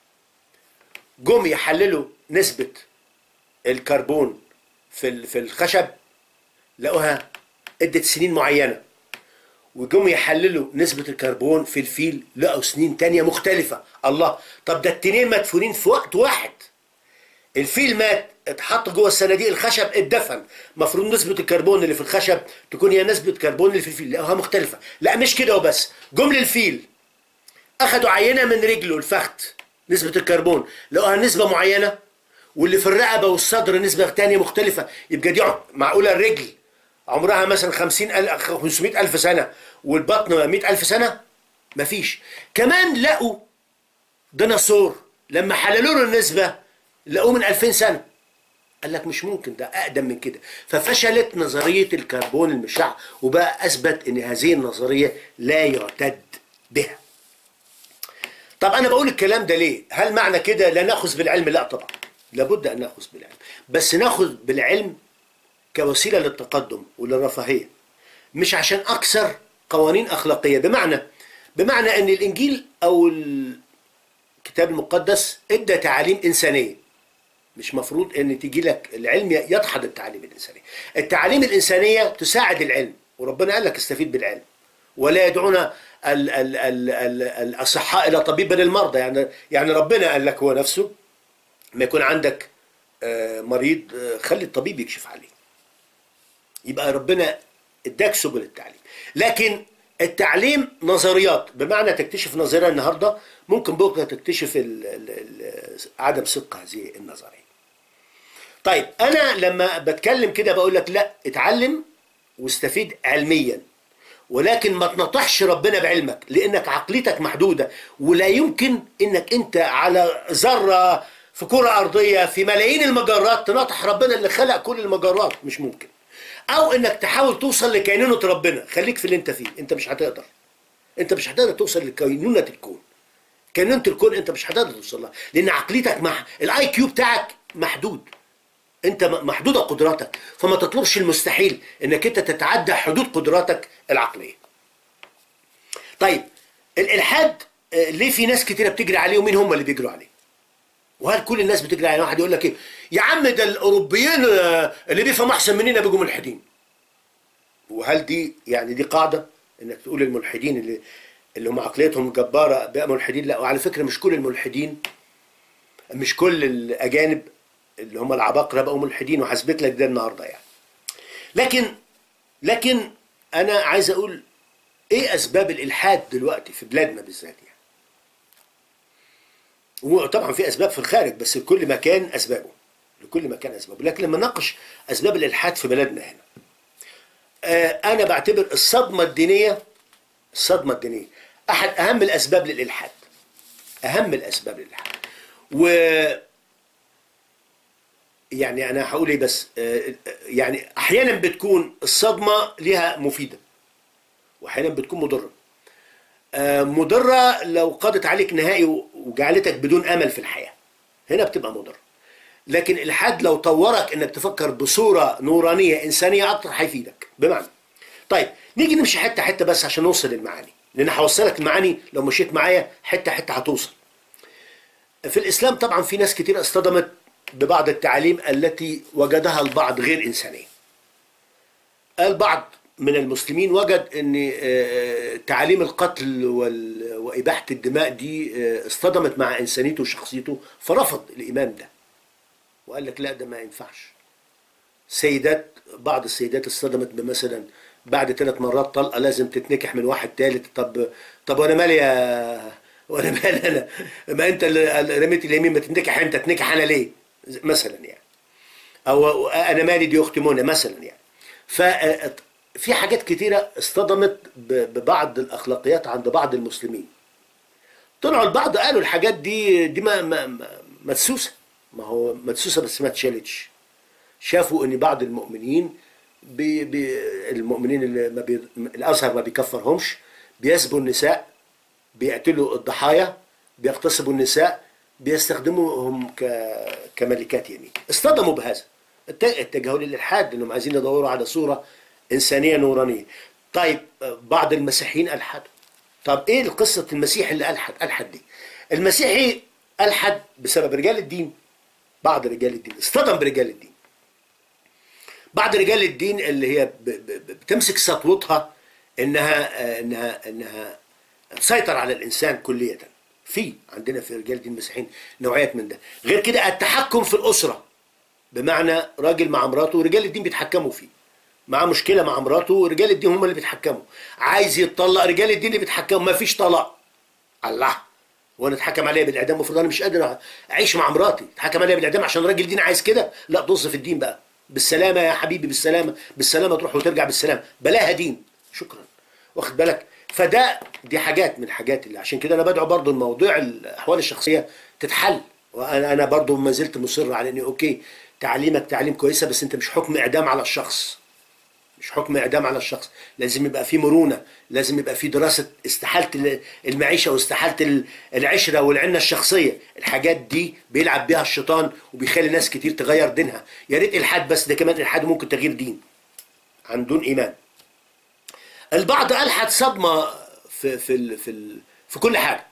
جم يحللوا نسبه الكربون في ال- في الخشب لقوها ادت سنين معينه وجم يحللوا نسبة الكربون في الفيل لقوا سنين تانية مختلفة الله طب ده التنين مدفونين في وقت واحد الفيل مات اتحط جوه الصناديق الخشب اتدفن المفروض نسبة الكربون اللي في الخشب تكون هي نسبة الكربون اللي في الفيل لقوها مختلفة لا مش كده وبس جم للفيل اخدوا عينة من رجله الفخذ نسبة الكربون لقوها نسبة معينة واللي في الرقبة والصدر نسبة تانية مختلفة يبقى دي معقولة الرجل عمرها مثلا 50 ألف 500 ألف سنة والبطن 100 ألف سنة مفيش كمان لقوا ديناصور لما حللوا له النسبة لقوه من 2000 سنة قال لك مش ممكن ده أقدم من كده ففشلت نظرية الكربون المشع وبقى أثبت أن هذه النظرية لا يعتد بها طب أنا بقول الكلام ده ليه؟ هل معنى كده لا نأخذ بالعلم؟ لا طبعا لابد أن نأخذ بالعلم بس نأخذ بالعلم كوسيله للتقدم وللرفاهيه مش عشان اكثر قوانين اخلاقيه بمعنى بمعنى ان الانجيل او الكتاب المقدس ادى تعاليم انسانيه مش مفروض ان تيجي لك العلم يدحض التعاليم الانسانيه التعاليم الانسانيه تساعد العلم وربنا قال لك استفيد بالعلم ولا يدعون ال ال ال ال الاصحاء الى طبيب بل المرضى يعني يعني ربنا قال لك هو نفسه ما يكون عندك آه، مريض آه، خلي الطبيب يكشف عليه يبقى ربنا اداك سبل التعليم لكن التعليم نظريات بمعنى تكتشف نظريه النهارده ممكن بكره تكتشف ال ال ال عدم صدق هذه النظريه طيب انا لما بتكلم كده بقول لك لا اتعلم واستفيد علميا ولكن ما تنطحش ربنا بعلمك لانك عقليتك محدوده ولا يمكن انك انت على ذره في كره ارضيه في ملايين المجرات تناطح ربنا اللي خلق كل المجرات مش ممكن او انك تحاول توصل لكينونه ربنا خليك في اللي انت فيه انت مش هتقدر انت مش هتقدر توصل لكينونه الكون كانونة الكون انت مش هتقدر توصل لها لان عقليتك مع الاي كيو بتاعك محدود انت م- محدوده قدراتك فما تطلبش المستحيل انك انت تتعدى حدود قدراتك العقليه طيب الالحاد آه، ليه في ناس كتيره بتجري عليه ومين هم اللي بيجروا عليه وهل كل الناس بتجري عليه واحد يقول لك ايه يا عم ده الاوروبيين آه، اللي بيفهموا احسن مننا بيجوا ملحدين وهل دي يعني دي قاعده انك تقول الملحدين اللي اللي هم عقليتهم جباره بقى ملحدين لا وعلى فكره مش كل الملحدين مش كل الاجانب اللي هم العباقره بقوا ملحدين وهثبت لك ده النهارده يعني لكن لكن انا عايز اقول ايه اسباب الالحاد دلوقتي في بلادنا بالذات يعني وطبعا في اسباب في الخارج بس لكل مكان اسبابه لكل مكان اسبابه لكن لما نناقش اسباب الالحاد في بلدنا هنا آه، انا بعتبر الصدمه الدينيه الصدمه الدينيه احد اهم الاسباب للالحاد اهم الاسباب للالحاد و يعني انا هقول ايه بس آه، يعني احيانا بتكون الصدمه ليها مفيده واحيانا بتكون مضره آه، مضره لو قضت عليك نهائي و- وجعلتك بدون امل في الحياه هنا بتبقى مضره لكن الحد لو طورك انك تفكر بصوره نورانيه انسانيه اكتر هيفيدك بمعنى طيب نيجي نمشي حته حته بس عشان نوصل للمعاني لان هوصلك المعاني لو مشيت معايا حته حته هتوصل في الاسلام طبعا في ناس كتير اصطدمت ببعض التعاليم التي وجدها البعض غير انسانيه البعض من المسلمين وجد ان آه، تعاليم القتل وال- واباحه الدماء دي آه، اصطدمت مع انسانيته وشخصيته فرفض الايمان ده وقال لك لا ده ما ينفعش سيدات بعض السيدات اصطدمت بمثلا بعد ثلاث مرات طلقه لازم تتنكح من واحد ثالث طب طب وانا مالي يا وانا مالي انا ما انت اللي رميت اليمين ما تتنكح انت تنكح انا ليه مثلا يعني او انا مالي دي اختي منى مثلا يعني ففي حاجات كتيره اصطدمت ب- ببعض الاخلاقيات عند بعض المسلمين طلعوا البعض قالوا الحاجات دي دي ما ما ما- مدسوسه ما هو مدسوسه بس ما اتشالتش شافوا ان بعض المؤمنين بي بي المؤمنين اللي ما بي الازهر ما بيكفرهمش بيسبوا النساء بيقتلوا الضحايا بيغتصبوا النساء بيستخدموهم ك كملكات يمين اصطدموا بهذا ات- اتجهوا للالحاد انهم عايزين يدوروا على صوره انسانيه نورانيه طيب بعض المسيحيين الحدوا طب ايه قصه المسيح اللي الحد الحد دي المسيحي الحد بسبب رجال الدين بعض رجال الدين اصطدم برجال الدين بعض رجال الدين اللي هي ب- ب- ب- بتمسك سطوتها انها آه، انها انها تسيطر على الانسان كليه في عندنا في رجال الدين المسيحيين نوعيات من ده غير كده التحكم في الاسره بمعنى راجل مع مراته ورجال الدين بيتحكموا فيه معاه مشكله مع مراته ورجال الدين هم اللي بيتحكموا عايز يتطلق رجال الدين اللي بيتحكموا ما فيش طلاق الله وانا اتحكم عليا بالاعدام المفروض انا مش قادر اعيش مع مراتي اتحكم عليا بالاعدام عشان راجل دين عايز كده لا طز في الدين بقى بالسلامه يا حبيبي بالسلامه بالسلامه تروح وترجع بالسلامه بلاها دين شكرا واخد بالك فده دي حاجات من الحاجات اللي عشان كده انا بدعو برضو الموضوع الاحوال الشخصيه تتحل وانا انا برضو ما زلت مصر على اني اوكي تعليمك تعليم كويسه بس انت مش حكم اعدام على الشخص مش حكم اعدام على الشخص لازم يبقى في مرونه لازم يبقى في دراسه استحاله ال- المعيشه واستحاله ال- العشره والعنه الشخصيه الحاجات دي بيلعب بيها الشيطان وبيخلي ناس كتير تغير دينها يا ريت الحاد بس ده كمان الحاد ممكن تغيير دين عن دون ايمان البعض الحد صدمه في في ال في ال في كل حاجه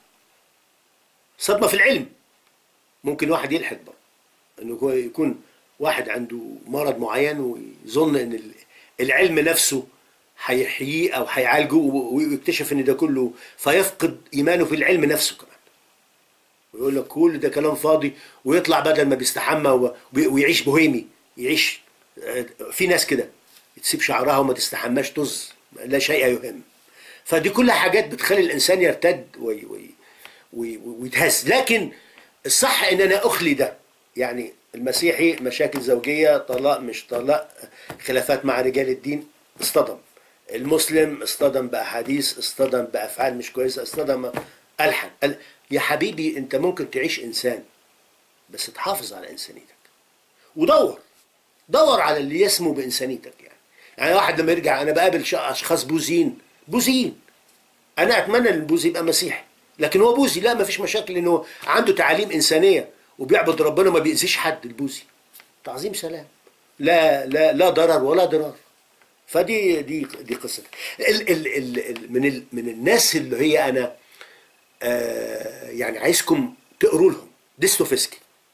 صدمه في العلم ممكن واحد يلحد برضه انه هو يكون واحد عنده مرض معين ويظن ان ال- العلم نفسه هيحييه او هيعالجه و- ويكتشف ان ده كله فيفقد ايمانه في العلم نفسه كمان ويقول لك كل ده كلام فاضي ويطلع بدل ما بيستحمى و- ويعيش بوهيمي يعيش آه، في ناس كده تسيب شعرها وما تستحماش طز لا شيء يهم فدي كلها حاجات بتخلي الانسان يرتد وي وي وي ويتهز لكن الصح ان انا اخلي ده يعني المسيحي مشاكل زوجيه طلاق مش طلاق خلافات مع رجال الدين اصطدم المسلم اصطدم باحاديث اصطدم بافعال مش كويسه اصطدم الحن قال يا حبيبي انت ممكن تعيش انسان بس تحافظ على انسانيتك ودور دور على اللي يسمو بانسانيتك يعني يعني واحد لما يرجع انا بقابل ش- اشخاص بوذيين بوذيين انا اتمنى ان البوذي يبقى مسيحي لكن هو بوذي لا ما فيش مشاكل انه عنده تعاليم انسانيه وبيعبد ربنا وما بيأذيش حد البوذي تعظيم سلام لا لا لا ضرر ولا ضرار فدي دي دي قصه ال ال ال ال من ال من الناس اللي هي انا آه يعني عايزكم تقروا لهم ديستوفسكي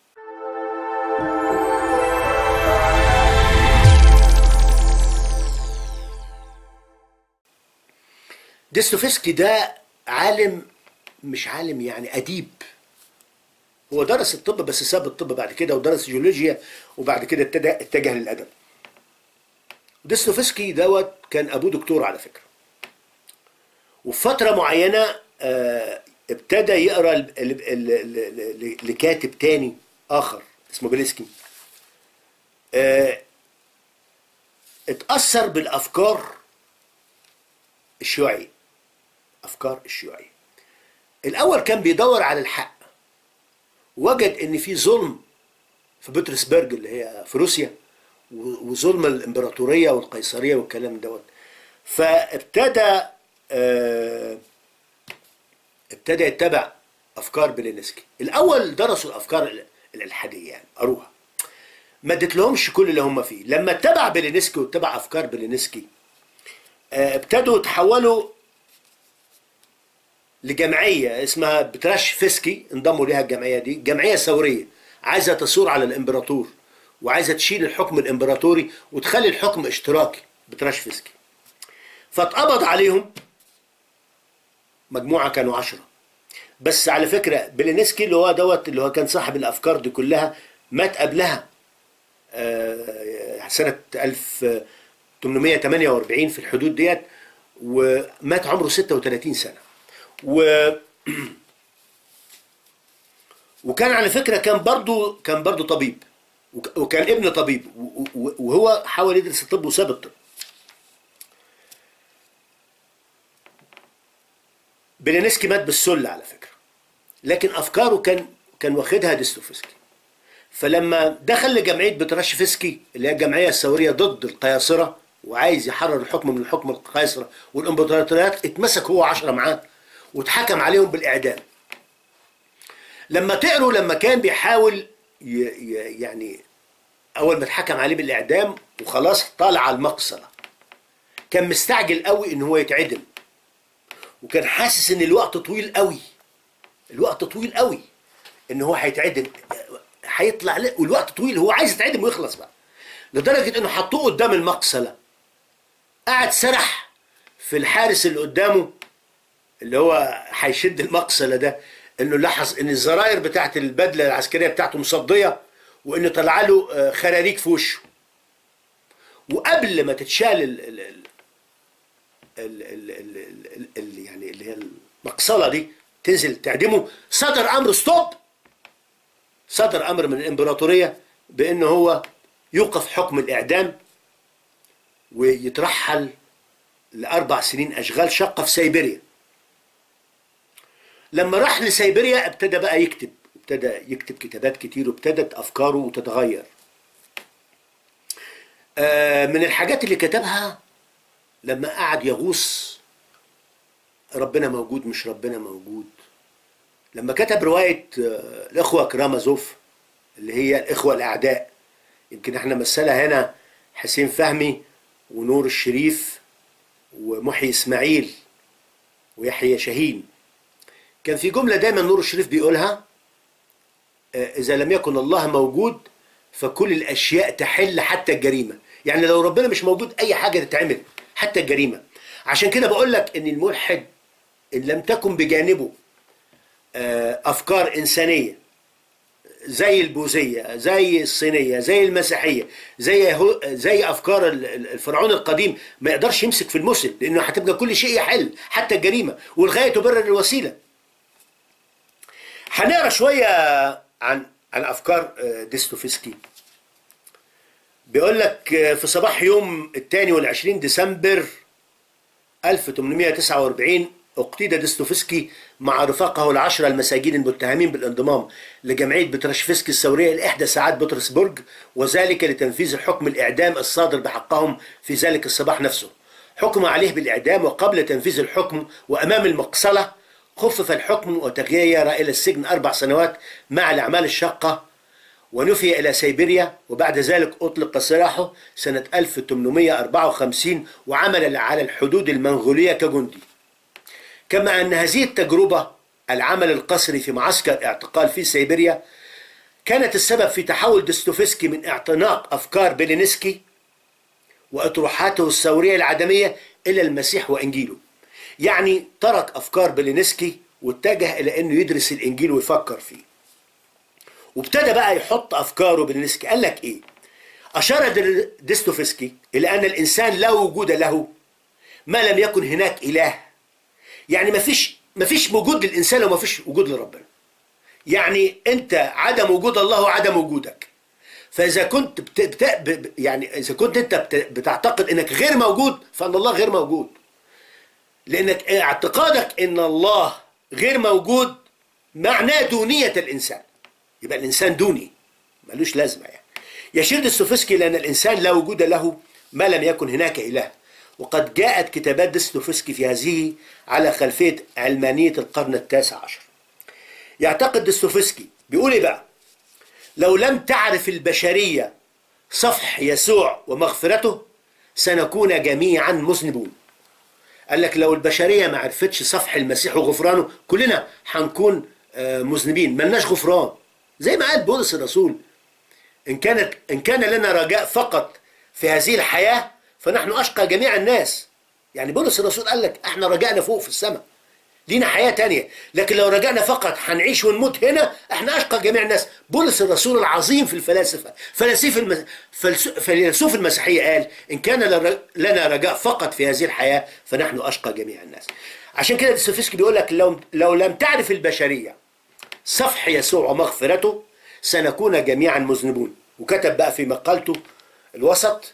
ديستوفسكي ده عالم مش عالم يعني اديب هو درس الطب بس ساب الطب بعد كده ودرس جيولوجيا وبعد كده اتجه اتجه للادب ديستوفسكي دوت كان ابوه دكتور على فكره وفي فتره معينه آه، ابتدى يقرا ل- ل- ل- ل- لكاتب تاني اخر اسمه بليسكي آه، اتاثر بالافكار الشيوعيه افكار الشيوعيه الاول كان بيدور على الحق وجد ان في ظلم في بطرسبرج اللي هي في روسيا و- وظلم الامبراطوريه والقيصريه والكلام دوت فابتدى آه، ابتدى يتبع افكار بلينسكي الاول درسوا الافكار ال- الالحاديه يعني قروها ما اديت لهمش كل اللي هم فيه لما اتبع بلينسكي واتبع افكار بلينسكي آه، ابتدوا يتحولوا لجمعيه اسمها بتراش فيسكي انضموا ليها الجمعيه دي جمعيه ثوريه عايزه تثور على الامبراطور وعايزه تشيل الحكم الامبراطوري وتخلي الحكم اشتراكي بتراش فيسكي فاتقبض عليهم مجموعه كانوا عشرة بس على فكره بلينسكي اللي هو دوت اللي هو كان صاحب الافكار دي كلها مات قبلها آه، سنه 1848 في الحدود ديت ومات عمره 36 سنه و وكان على فكره كان برضو كان برضو طبيب وك- وكان ابن طبيب و- و- وهو حاول يدرس الطب وساب الطب بلينسكي مات بالسل على فكره لكن افكاره كان كان واخدها ديستوفسكي فلما دخل لجمعيه بتراشفسكي اللي هي الجمعيه الثوريه ضد القياصره وعايز يحرر الحكم من الحكم القيصره والامبراطوريات اتمسك هو عشرة معاه واتحكم عليهم بالاعدام لما تقروا لما كان بيحاول ي... ي... يعني اول ما اتحكم عليه بالاعدام وخلاص طالع على المقصله كان مستعجل قوي ان هو يتعدم وكان حاسس ان الوقت طويل قوي الوقت طويل قوي ان هو هيتعدم هيطلع له والوقت طويل هو عايز يتعدم ويخلص بقى لدرجه انه حطوه قدام المقصله قعد سرح في الحارس اللي قدامه اللي هو هيشد المقصله ده انه لاحظ ان الزراير بتاعت البدله العسكريه بتاعته مصديه وانه طلع له آه، خراريج في وشه وقبل ما تتشال ال ال ال ال ال ال ال ال يعني اللي هي المقصله دي تنزل تعدمه صدر امر ستوب صدر امر من الامبراطوريه بان هو يوقف حكم الاعدام ويترحل لاربع سنين اشغال شقه في سيبيريا لما راح لسيبيريا ابتدى بقى يكتب ابتدى يكتب كتابات كتير وابتدت افكاره تتغير آه، من الحاجات اللي كتبها لما قعد يغوص ربنا موجود مش ربنا موجود لما كتب رواية آه، الإخوة كرامازوف اللي هي الإخوة الأعداء يمكن احنا مثلها هنا حسين فهمي ونور الشريف ومحيي إسماعيل ويحيى شاهين كان في جملة دايما نور الشريف بيقولها آه، إذا لم يكن الله موجود فكل الأشياء تحل حتى الجريمة يعني لو ربنا مش موجود أي حاجة تتعمل حتى الجريمة عشان كده بقول لك إن الملحد إن لم تكن بجانبه آه، أفكار إنسانية زي البوذية زي الصينية زي المسيحية زي يهو- زي أفكار ال- ال- الفرعون القديم ما يقدرش يمسك في المسلم لأنه هتبقى كل شيء يحل حتى الجريمة والغاية تبرر الوسيلة هنقرا شويه عن عن افكار آه، ديستوفسكي بيقول لك آه، في صباح يوم الثاني والعشرين ديسمبر 1849 اقتيد ديستوفسكي مع رفاقه العشرة المساجين المتهمين بالانضمام لجمعية بترشفسكي الثورية لإحدى ساعات بطرسبرج وذلك لتنفيذ الحكم الإعدام الصادر بحقهم في ذلك الصباح نفسه حكم عليه بالإعدام وقبل تنفيذ الحكم وأمام المقصلة خفف الحكم وتغير إلى السجن أربع سنوات مع الأعمال الشاقة ونفي إلى سيبيريا وبعد ذلك أطلق سراحه سنة 1854 وعمل على الحدود المنغولية كجندي كما أن هذه التجربة العمل القسري في معسكر اعتقال في سيبيريا كانت السبب في تحول دستوفسكي من اعتناق أفكار بيلينسكي وأطروحاته الثورية العدمية إلى المسيح وإنجيله يعني ترك أفكار بيلينسكي واتجه إلى أنه يدرس الإنجيل ويفكر فيه وابتدى بقى يحط أفكاره بيلينسكي قال لك إيه أشار ديستوفسكي إلى أن الإنسان لا وجود له ما لم يكن هناك إله يعني ما فيش ما فيش وجود للإنسان وما فيش وجود لربنا يعني أنت عدم وجود الله وعدم وجودك فإذا كنت بت... بت... ب... يعني إذا كنت أنت بت... بتعتقد أنك غير موجود فأن الله غير موجود لأنك اعتقادك أن الله غير موجود معناه دونية الإنسان يبقى الإنسان دوني ملوش لازمة يعني يشير دستوفسكي لأن الإنسان لا وجود له ما لم يكن هناك إله وقد جاءت كتابات دستوفسكي في هذه على خلفية علمانية القرن التاسع عشر يعتقد دستوفسكي بيقول ايه بقى لو لم تعرف البشرية صفح يسوع ومغفرته سنكون جميعا مذنبون قال لك لو البشرية ما عرفتش صفح المسيح وغفرانه كلنا هنكون مذنبين ملناش غفران زي ما قال بولس الرسول إن كانت إن كان لنا رجاء فقط في هذه الحياة فنحن أشقى جميع الناس يعني بولس الرسول قال لك احنا رجعنا فوق في السماء لينا حياة تانية لكن لو رجعنا فقط هنعيش ونموت هنا احنا أشقى جميع الناس بولس الرسول العظيم في الفلاسفة فلاسف المس... فيلسوف المسيحية قال إن كان لنا رجاء فقط في هذه الحياة فنحن أشقى جميع الناس عشان كده ديستوفسكي بيقول لك لو, لو لم تعرف البشرية صفح يسوع ومغفرته سنكون جميعا مذنبون وكتب بقى في مقالته الوسط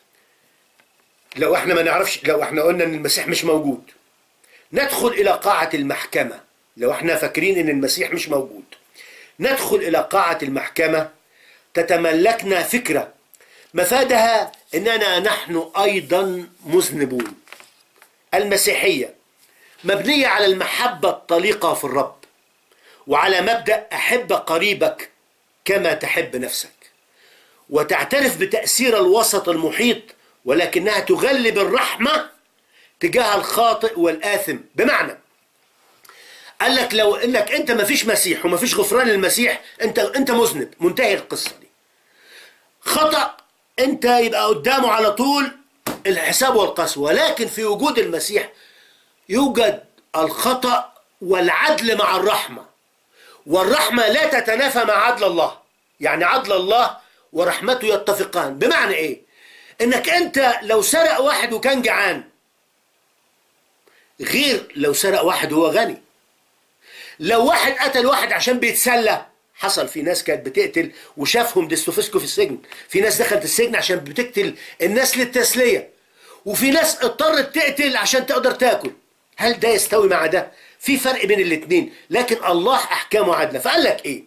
لو احنا ما نعرفش لو احنا قلنا ان المسيح مش موجود ندخل الى قاعة المحكمة لو احنا فاكرين ان المسيح مش موجود ندخل الى قاعة المحكمة تتملكنا فكرة مفادها اننا نحن ايضا مذنبون المسيحية مبنية على المحبة الطليقة في الرب وعلى مبدأ أحب قريبك كما تحب نفسك وتعترف بتأثير الوسط المحيط ولكنها تغلب الرحمة تجاه الخاطئ والآثم بمعنى قال لك لو انك انت ما فيش مسيح وما فيش غفران للمسيح انت انت مذنب منتهي القصه دي خطا انت يبقى قدامه على طول الحساب والقسوه ولكن في وجود المسيح يوجد الخطا والعدل مع الرحمه والرحمه لا تتنافى مع عدل الله يعني عدل الله ورحمته يتفقان بمعنى ايه انك انت لو سرق واحد وكان جعان غير لو سرق واحد وهو غني لو واحد قتل واحد عشان بيتسلى حصل في ناس كانت بتقتل وشافهم ديستوفسكو في السجن في ناس دخلت السجن عشان بتقتل الناس للتسلية وفي ناس اضطرت تقتل عشان تقدر تاكل هل ده يستوي مع ده في فرق بين الاتنين لكن الله احكامه عادله فقال لك ايه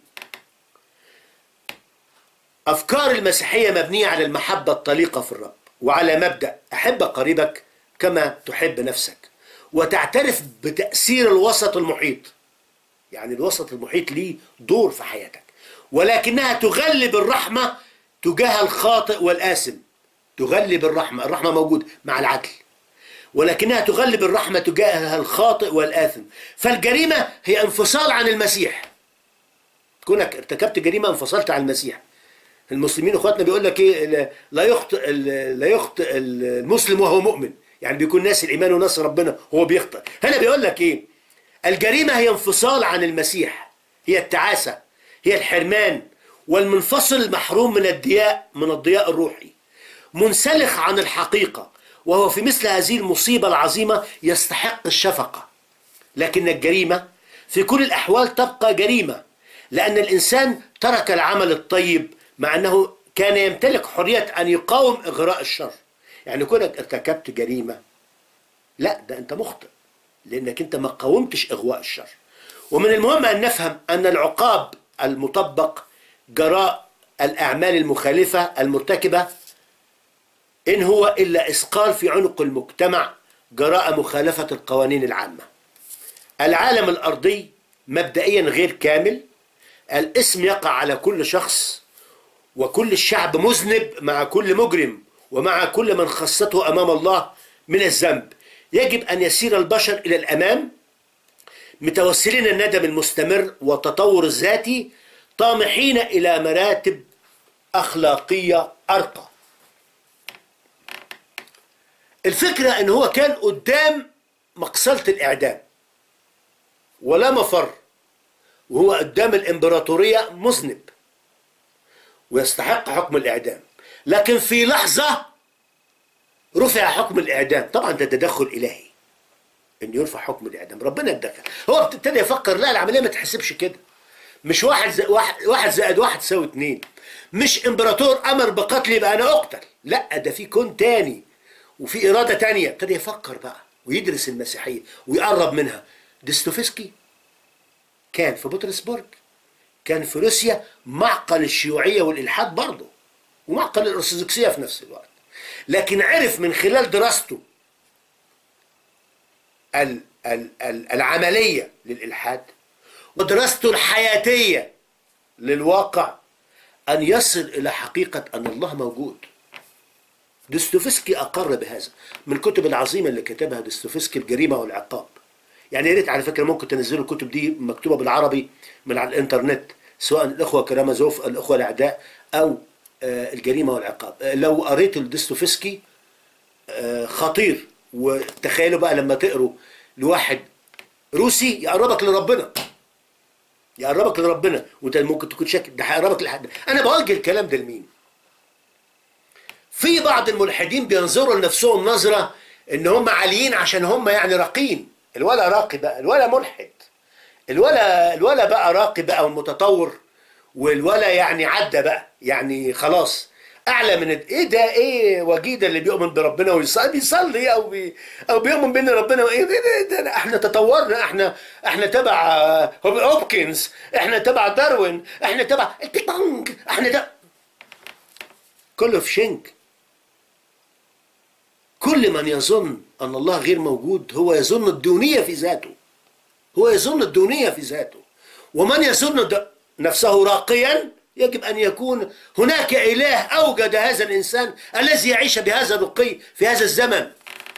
افكار المسيحيه مبنيه على المحبه الطليقه في الرب وعلى مبدا احب قريبك كما تحب نفسك وتعترف بتاثير الوسط المحيط يعني الوسط المحيط ليه دور في حياتك ولكنها تغلب الرحمه تجاه الخاطئ والآثم تغلب الرحمه الرحمه موجود مع العدل ولكنها تغلب الرحمه تجاه الخاطئ والآثم فالجريمه هي انفصال عن المسيح كونك ارتكبت جريمه انفصلت عن المسيح المسلمين اخواتنا بيقول لك ايه لا يخطئ لا يخطئ المسلم وهو مؤمن يعني بيكون ناس الايمان وناس ربنا هو بيخطئ هنا بيقول لك ايه الجريمه هي انفصال عن المسيح هي التعاسه هي الحرمان والمنفصل محروم من الضياء من الضياء الروحي منسلخ عن الحقيقه وهو في مثل هذه المصيبه العظيمه يستحق الشفقه لكن الجريمه في كل الاحوال تبقى جريمه لان الانسان ترك العمل الطيب مع أنه كان يمتلك حرية أن يقاوم إغراء الشر يعني كونك ارتكبت جريمة لا ده أنت مخطئ لأنك أنت ما قاومتش إغواء الشر ومن المهم أن نفهم أن العقاب المطبق جراء الأعمال المخالفة المرتكبة إن هو إلا إثقال في عنق المجتمع جراء مخالفة القوانين العامة العالم الأرضي مبدئيا غير كامل الاسم يقع على كل شخص وكل الشعب مذنب مع كل مجرم ومع كل من خصته أمام الله من الذنب يجب أن يسير البشر إلى الأمام متوسلين الندم المستمر والتطور الذاتي طامحين إلى مراتب أخلاقية أرقى الفكرة أن هو كان قدام مقصلة الإعدام ولا مفر وهو قدام الإمبراطورية مذنب ويستحق حكم الإعدام لكن في لحظة رفع حكم الإعدام طبعا ده تدخل إلهي إن يرفع حكم الإعدام ربنا اتدخل هو ابتدى يفكر لا العملية ما تحسبش كده مش واحد زائد واحد, واحد زائد واحد تساوي اتنين مش امبراطور امر بقتلي يبقى انا اقتل لا ده في كون تاني وفي اراده تانية ابتدى يفكر بقى ويدرس المسيحيه ويقرب منها ديستوفسكي كان في بطرسبرج كان في روسيا معقل الشيوعيه والالحاد برضه ومعقل الارثوذكسيه في نفس الوقت لكن عرف من خلال دراسته ال ال ال العمليه للالحاد ودراسته الحياتيه للواقع أن يصل إلى حقيقة أن الله موجود دستوفسكي أقر بهذا من الكتب العظيمة اللي كتبها دستوفسكي الجريمة والعقاب يعني يا ريت على فكرة ممكن تنزلوا الكتب دي مكتوبة بالعربي من على الإنترنت سواء الإخوة كرامازوف الإخوة الأعداء أو آه الجريمة والعقاب آه لو قريت الدستوفسكي آه خطير وتخيلوا بقى لما تقروا لواحد روسي يقربك لربنا يقربك لربنا وانت ممكن تكون شاكك ده هيقربك لحد انا بوجه الكلام ده لمين في بعض الملحدين بينظروا لنفسهم نظره ان هم عاليين عشان هم يعني راقين الولا راقي بقى الولا ملحد الولا الولا بقى راقي بقى ومتطور والولا يعني عدى بقى يعني خلاص اعلى من ايه ده ايه وجيد اللي بيؤمن بربنا ويصلي بيصلي او بي او بيؤمن بان ربنا ايه ده, ده, ده احنا تطورنا احنا احنا تبع هوبكنز احنا تبع داروين احنا تبع البيج بانج احنا ده كله في شنك كل من يظن ان الله غير موجود هو يظن الدونيه في ذاته هو يظن الدونيه في ذاته ومن يظن نفسه راقيا يجب أن يكون هناك إله أوجد هذا الإنسان الذي يعيش بهذا الرقي في هذا الزمن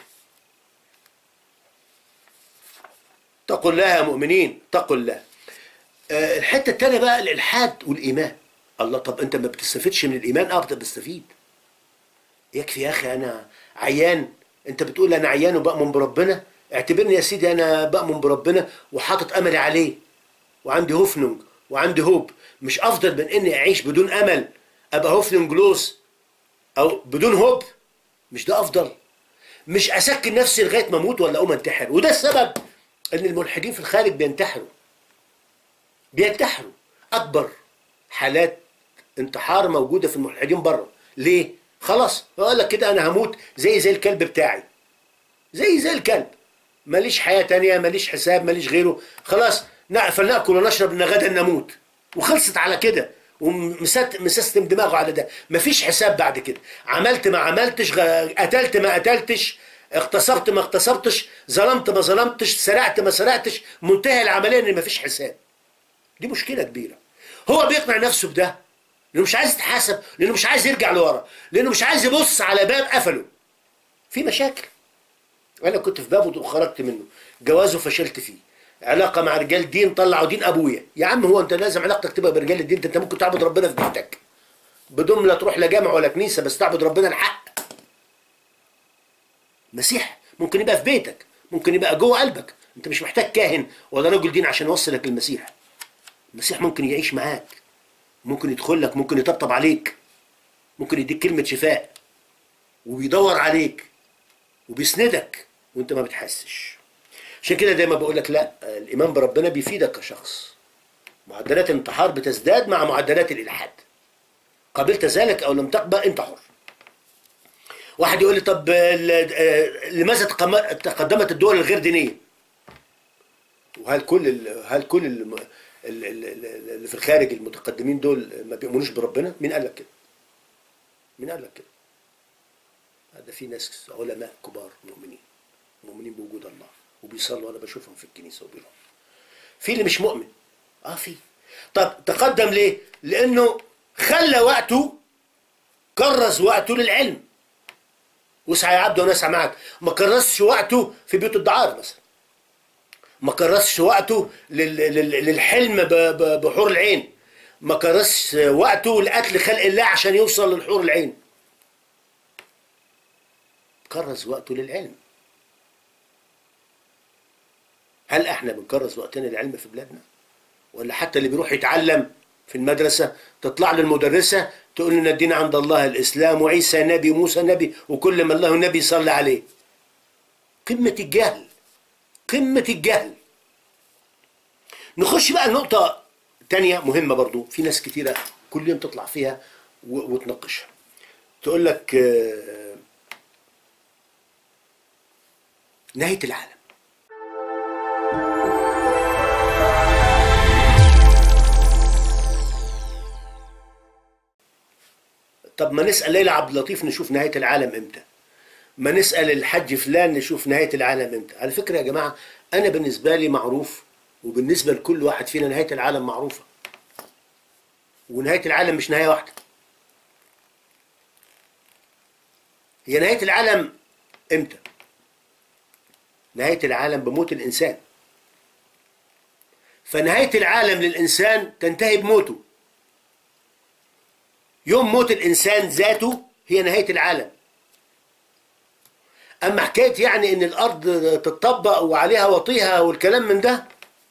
تقول الله يا مؤمنين تقول الله أه الحتة التانية بقى الإلحاد والإيمان الله طب أنت ما بتستفيدش من الإيمان أه بستفيد يكفي يا أخي أنا عيان أنت بتقول أنا عيان وبأمن بربنا اعتبرني يا سيدي أنا بأمن بربنا وحاطط أملي عليه وعندي هوفنونج وعندي هوب مش افضل من اني اعيش بدون امل ابقى هوفلين جلوس او بدون هوب مش ده افضل مش اسكن نفسي لغايه ما اموت ولا اقوم انتحر وده السبب ان الملحدين في الخارج بينتحروا بينتحروا اكبر حالات انتحار موجوده في الملحدين بره ليه خلاص اقول لك كده انا هموت زي زي الكلب بتاعي زي زي الكلب ماليش حياه تانية ماليش حساب ماليش غيره خلاص فلناكل ونشرب ان غدا نموت وخلصت على كده ومسستم دماغه على ده مفيش حساب بعد كده عملت ما عملتش قتلت ما قتلتش اغتصبت ما اغتصبتش ظلمت ما ظلمتش سرقت ما سرقتش منتهى العمليه ان مفيش حساب دي مشكله كبيره هو بيقنع نفسه بده لانه مش عايز يتحاسب لانه مش عايز يرجع لورا لانه مش عايز يبص على باب قفله في مشاكل انا كنت في بابه وخرجت منه جوازه فشلت فيه علاقة مع رجال دين طلعوا دين أبويا يا عم هو أنت لازم علاقتك تبقى برجال الدين أنت ممكن تعبد ربنا في بيتك بدون لا تروح لا جامع ولا كنيسة بس تعبد ربنا الحق مسيح ممكن يبقى في بيتك ممكن يبقى جوه قلبك أنت مش محتاج كاهن ولا رجل دين عشان يوصلك للمسيح المسيح ممكن يعيش معاك ممكن يدخل لك ممكن يطبطب عليك ممكن يديك كلمة شفاء وبيدور عليك وبيسندك وانت ما بتحسش عشان كده دايما بقول لك لا الايمان بربنا بيفيدك كشخص معدلات الانتحار بتزداد مع معدلات الالحاد قبلت ذلك او لم تقبل انت حر واحد يقول لي طب لماذا تقدمت الدول الغير دينيه وهل كل هل كل اللي في الخارج المتقدمين دول ما بيؤمنوش بربنا مين قال لك كده مين قال لك كده ده في ناس علماء كبار مؤمنين مؤمنين بوجود الله وبيصلوا انا بشوفهم في الكنيسه وبيروحوا في اللي مش مؤمن اه في طب تقدم ليه لانه خلى وقته كرس وقته للعلم واسعى يا عبد وانا اسعى معك ما كرسش وقته في بيوت الدعارة مثلا ما كرسش وقته لل- لل- للحلم ب- ب- بحور العين ما كرسش وقته لقتل خلق الله عشان يوصل للحور العين كرس وقته للعلم هل احنا بنكرس وقتنا للعلم في بلادنا ولا حتى اللي بيروح يتعلم في المدرسة تطلع له المدرسة تقول لنا الدين عند الله الإسلام وعيسى نبي وموسى نبي وكل ما الله نبي صلى عليه قمة الجهل قمة الجهل نخش بقى نقطة تانية مهمة برضو في ناس كتيرة كل يوم تطلع فيها و- وتناقشها تقول لك آه، نهاية العالم طب ما نسأل ليلى عبد اللطيف نشوف نهاية العالم امتى ما نسأل الحج فلان نشوف نهاية العالم امتى على فكرة يا جماعة أنا بالنسبة لي معروف وبالنسبة لكل واحد فينا نهاية العالم معروفة ونهاية العالم مش نهاية واحدة هي نهاية العالم امتى نهاية العالم بموت الإنسان فنهاية العالم للإنسان تنتهي بموته يوم موت الإنسان ذاته هي نهاية العالم أما حكاية يعني إن الأرض تتطبق وعليها وطيها والكلام من ده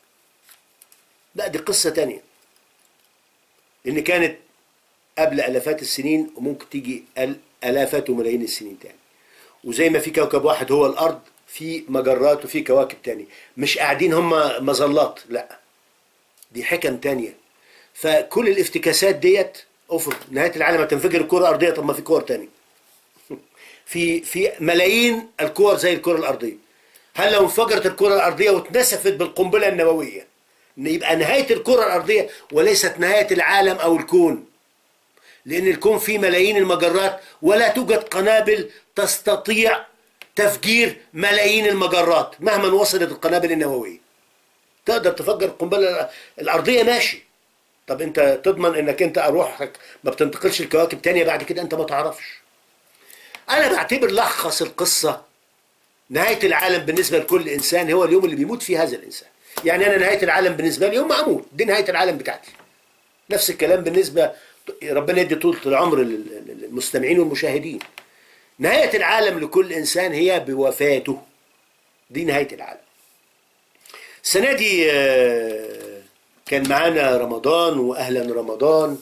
لا دي قصة تانية إن كانت قبل آلافات السنين وممكن تيجي ال- آلافات وملايين السنين تاني وزي ما في كوكب واحد هو الأرض في مجرات وفي كواكب تانية مش قاعدين هم مظلات لا دي حكم تانية فكل الافتكاسات ديت افرض نهايه العالم هتنفجر الكره الارضيه طب ما في كور تاني في في ملايين الكور زي الكره الارضيه هل لو انفجرت الكره الارضيه واتنسفت بالقنبله النوويه ان يبقى نهايه الكره الارضيه وليست نهايه العالم او الكون لان الكون فيه ملايين المجرات ولا توجد قنابل تستطيع تفجير ملايين المجرات مهما وصلت القنابل النوويه تقدر تفجر القنبله الارضيه ماشي طب انت تضمن انك انت اروحك ما بتنتقلش لكواكب تانية بعد كده انت ما تعرفش انا بعتبر لخص القصة نهاية العالم بالنسبة لكل انسان هو اليوم اللي بيموت فيه هذا الانسان يعني انا نهاية العالم بالنسبة لي يوم ما اموت دي نهاية العالم بتاعتي نفس الكلام بالنسبة ربنا يدي طولة العمر لل- للمستمعين والمشاهدين نهاية العالم لكل انسان هي بوفاته دي نهاية العالم السنة دي آه، كان معانا رمضان وأهلا رمضان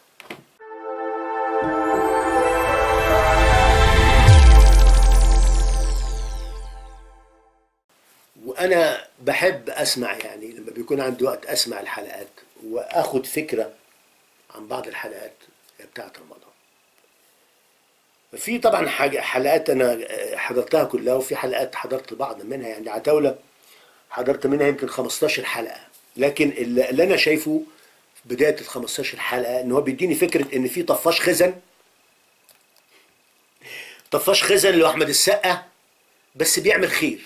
وأنا بحب أسمع يعني لما بيكون عندي وقت أسمع الحلقات وأخد فكرة عن بعض الحلقات بتاعت رمضان في طبعا حاجة حلقات أنا حضرتها كلها وفي حلقات حضرت بعض منها يعني عتاولة حضرت منها يمكن 15 حلقة لكن اللي اللي أنا شايفه في بداية ال 15 حلقة إن هو بيديني فكرة إن في طفاش خزن طفاش خزن لأحمد السقا بس بيعمل خير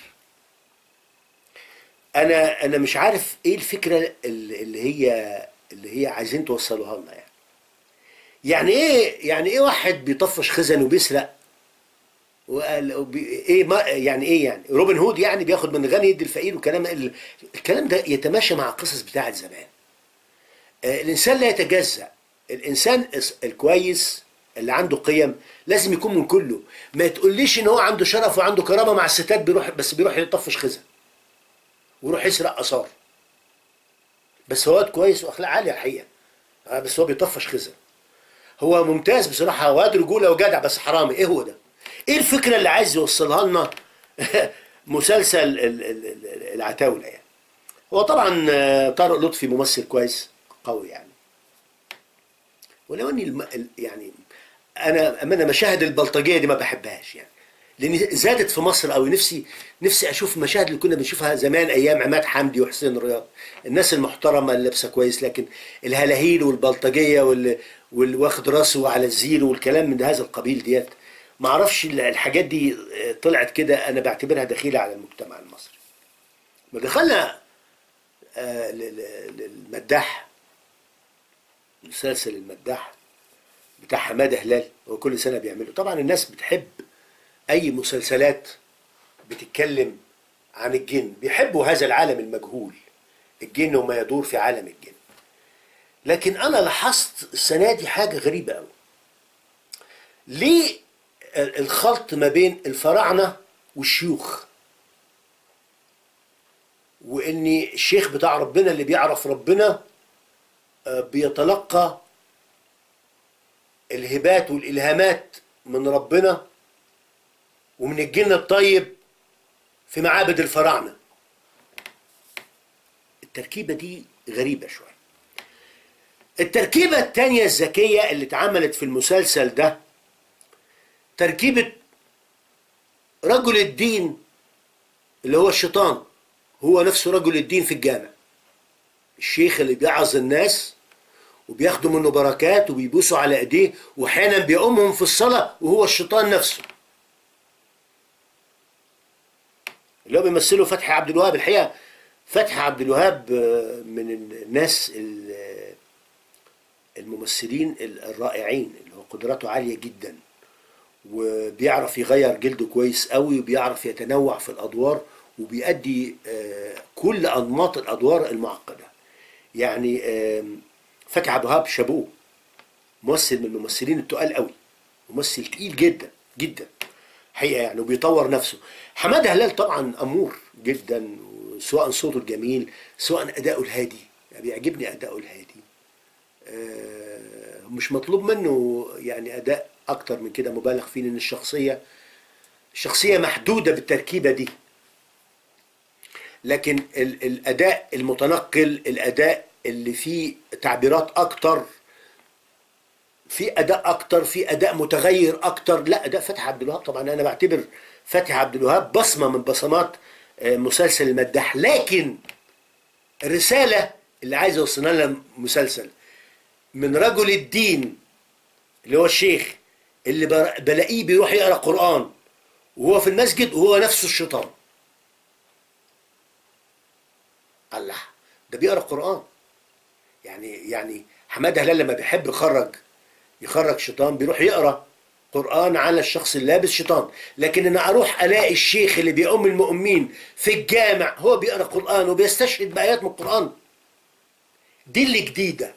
أنا أنا مش عارف إيه الفكرة اللي اللي هي اللي هي عايزين توصلوها لنا يعني يعني إيه يعني إيه واحد بيطفش خزن وبيسرق وقال وبي- ايه ما يعني ايه يعني روبن هود يعني بياخد من الغني يدي الفقير وكلام ال- الكلام ده يتماشى مع القصص بتاعت زمان آه، الانسان لا يتجزأ الانسان الس- الكويس اللي عنده قيم لازم يكون من كله ما تقوليش ان هو عنده شرف وعنده كرامه مع الستات بيروح بس بيروح يطفش خزن ويروح يسرق اثار بس هو واد كويس واخلاق عاليه الحقيقه آه، بس هو بيطفش خزن هو ممتاز بصراحه واد رجوله وجدع بس حرامي ايه هو ده ايه الفكره اللي عايز يوصلها لنا مسلسل ال- ال- ال- العتاوله يعني هو طبعا آه، طارق لطفي ممثل كويس قوي يعني ولو اني الم... ال- يعني انا امانه مشاهد البلطجيه دي ما بحبهاش يعني لان زادت في مصر قوي نفسي نفسي اشوف المشاهد اللي كنا بنشوفها زمان ايام عماد حمدي وحسين رياض الناس المحترمه اللي لابسه كويس لكن الهلاهيل والبلطجيه واللي واللي واخد راسه على الزيرو والكلام من هذا القبيل ديت ما اعرفش ال- الحاجات دي آه، طلعت كده انا بعتبرها دخيله على المجتمع المصري ما دخلنا آه، ل- ل- للمداح مسلسل المداح بتاع حماده هلال هو كل سنه بيعمله طبعا الناس بتحب اي مسلسلات بتتكلم عن الجن بيحبوا هذا العالم المجهول الجن وما يدور في عالم الجن لكن انا لاحظت السنه دي حاجه غريبه قوي ليه الخلط ما بين الفراعنه والشيوخ وان الشيخ بتاع ربنا اللي بيعرف ربنا آه، بيتلقى الهبات والالهامات من ربنا ومن الجن الطيب في معابد الفراعنه التركيبه دي غريبه شويه التركيبه التانية الذكيه اللي اتعملت في المسلسل ده تركيبه رجل الدين اللي هو الشيطان هو نفسه رجل الدين في الجامع الشيخ اللي بيعظ الناس وبياخدوا منه بركات وبيبوسوا على ايديه واحيانا بيقومهم في الصلاه وهو الشيطان نفسه اللي هو بيمثله فتحي عبد الوهاب الحقيقه فتحي عبد الوهاب آه، من الناس ال- الممثلين الرائعين اللي هو قدراته عاليه جدا وبيعرف يغير جلده كويس قوي وبيعرف يتنوع في الادوار وبيأدي آه، كل انماط الادوار المعقده يعني آم، فتحي عبد الوهاب شابوه ممثل من الممثلين التقال قوي ممثل تقيل جدا جدا حقيقه يعني وبيطور نفسه حماده هلال طبعا امور جدا سواء صوته الجميل سواء اداؤه الهادي يعني بيعجبني اداؤه الهادي آه، مش مطلوب منه يعني اداء اكتر من كده مبالغ فيه لان الشخصيه الشخصيه محدوده بالتركيبه دي لكن ال- الاداء المتنقل الاداء اللي فيه تعبيرات اكتر في اداء اكتر في اداء متغير اكتر لا اداء فتحي عبد الوهاب طبعا انا بعتبر فتحي عبد الوهاب بصمه من بصمات آه، مسلسل المداح لكن الرساله اللي عايز اوصلها لها المسلسل من رجل الدين اللي هو الشيخ اللي بر- بلاقيه بيروح يقرا قران وهو في المسجد وهو نفسه الشيطان الله ده بيقرا قران يعني يعني حماده هلال لما بيحب يخرج يخرج شيطان بيروح يقرا قران على الشخص اللي لابس شيطان لكن انا اروح الاقي الشيخ اللي بيؤم المؤمنين في الجامع هو بيقرا قران وبيستشهد بايات من القران دي اللي جديده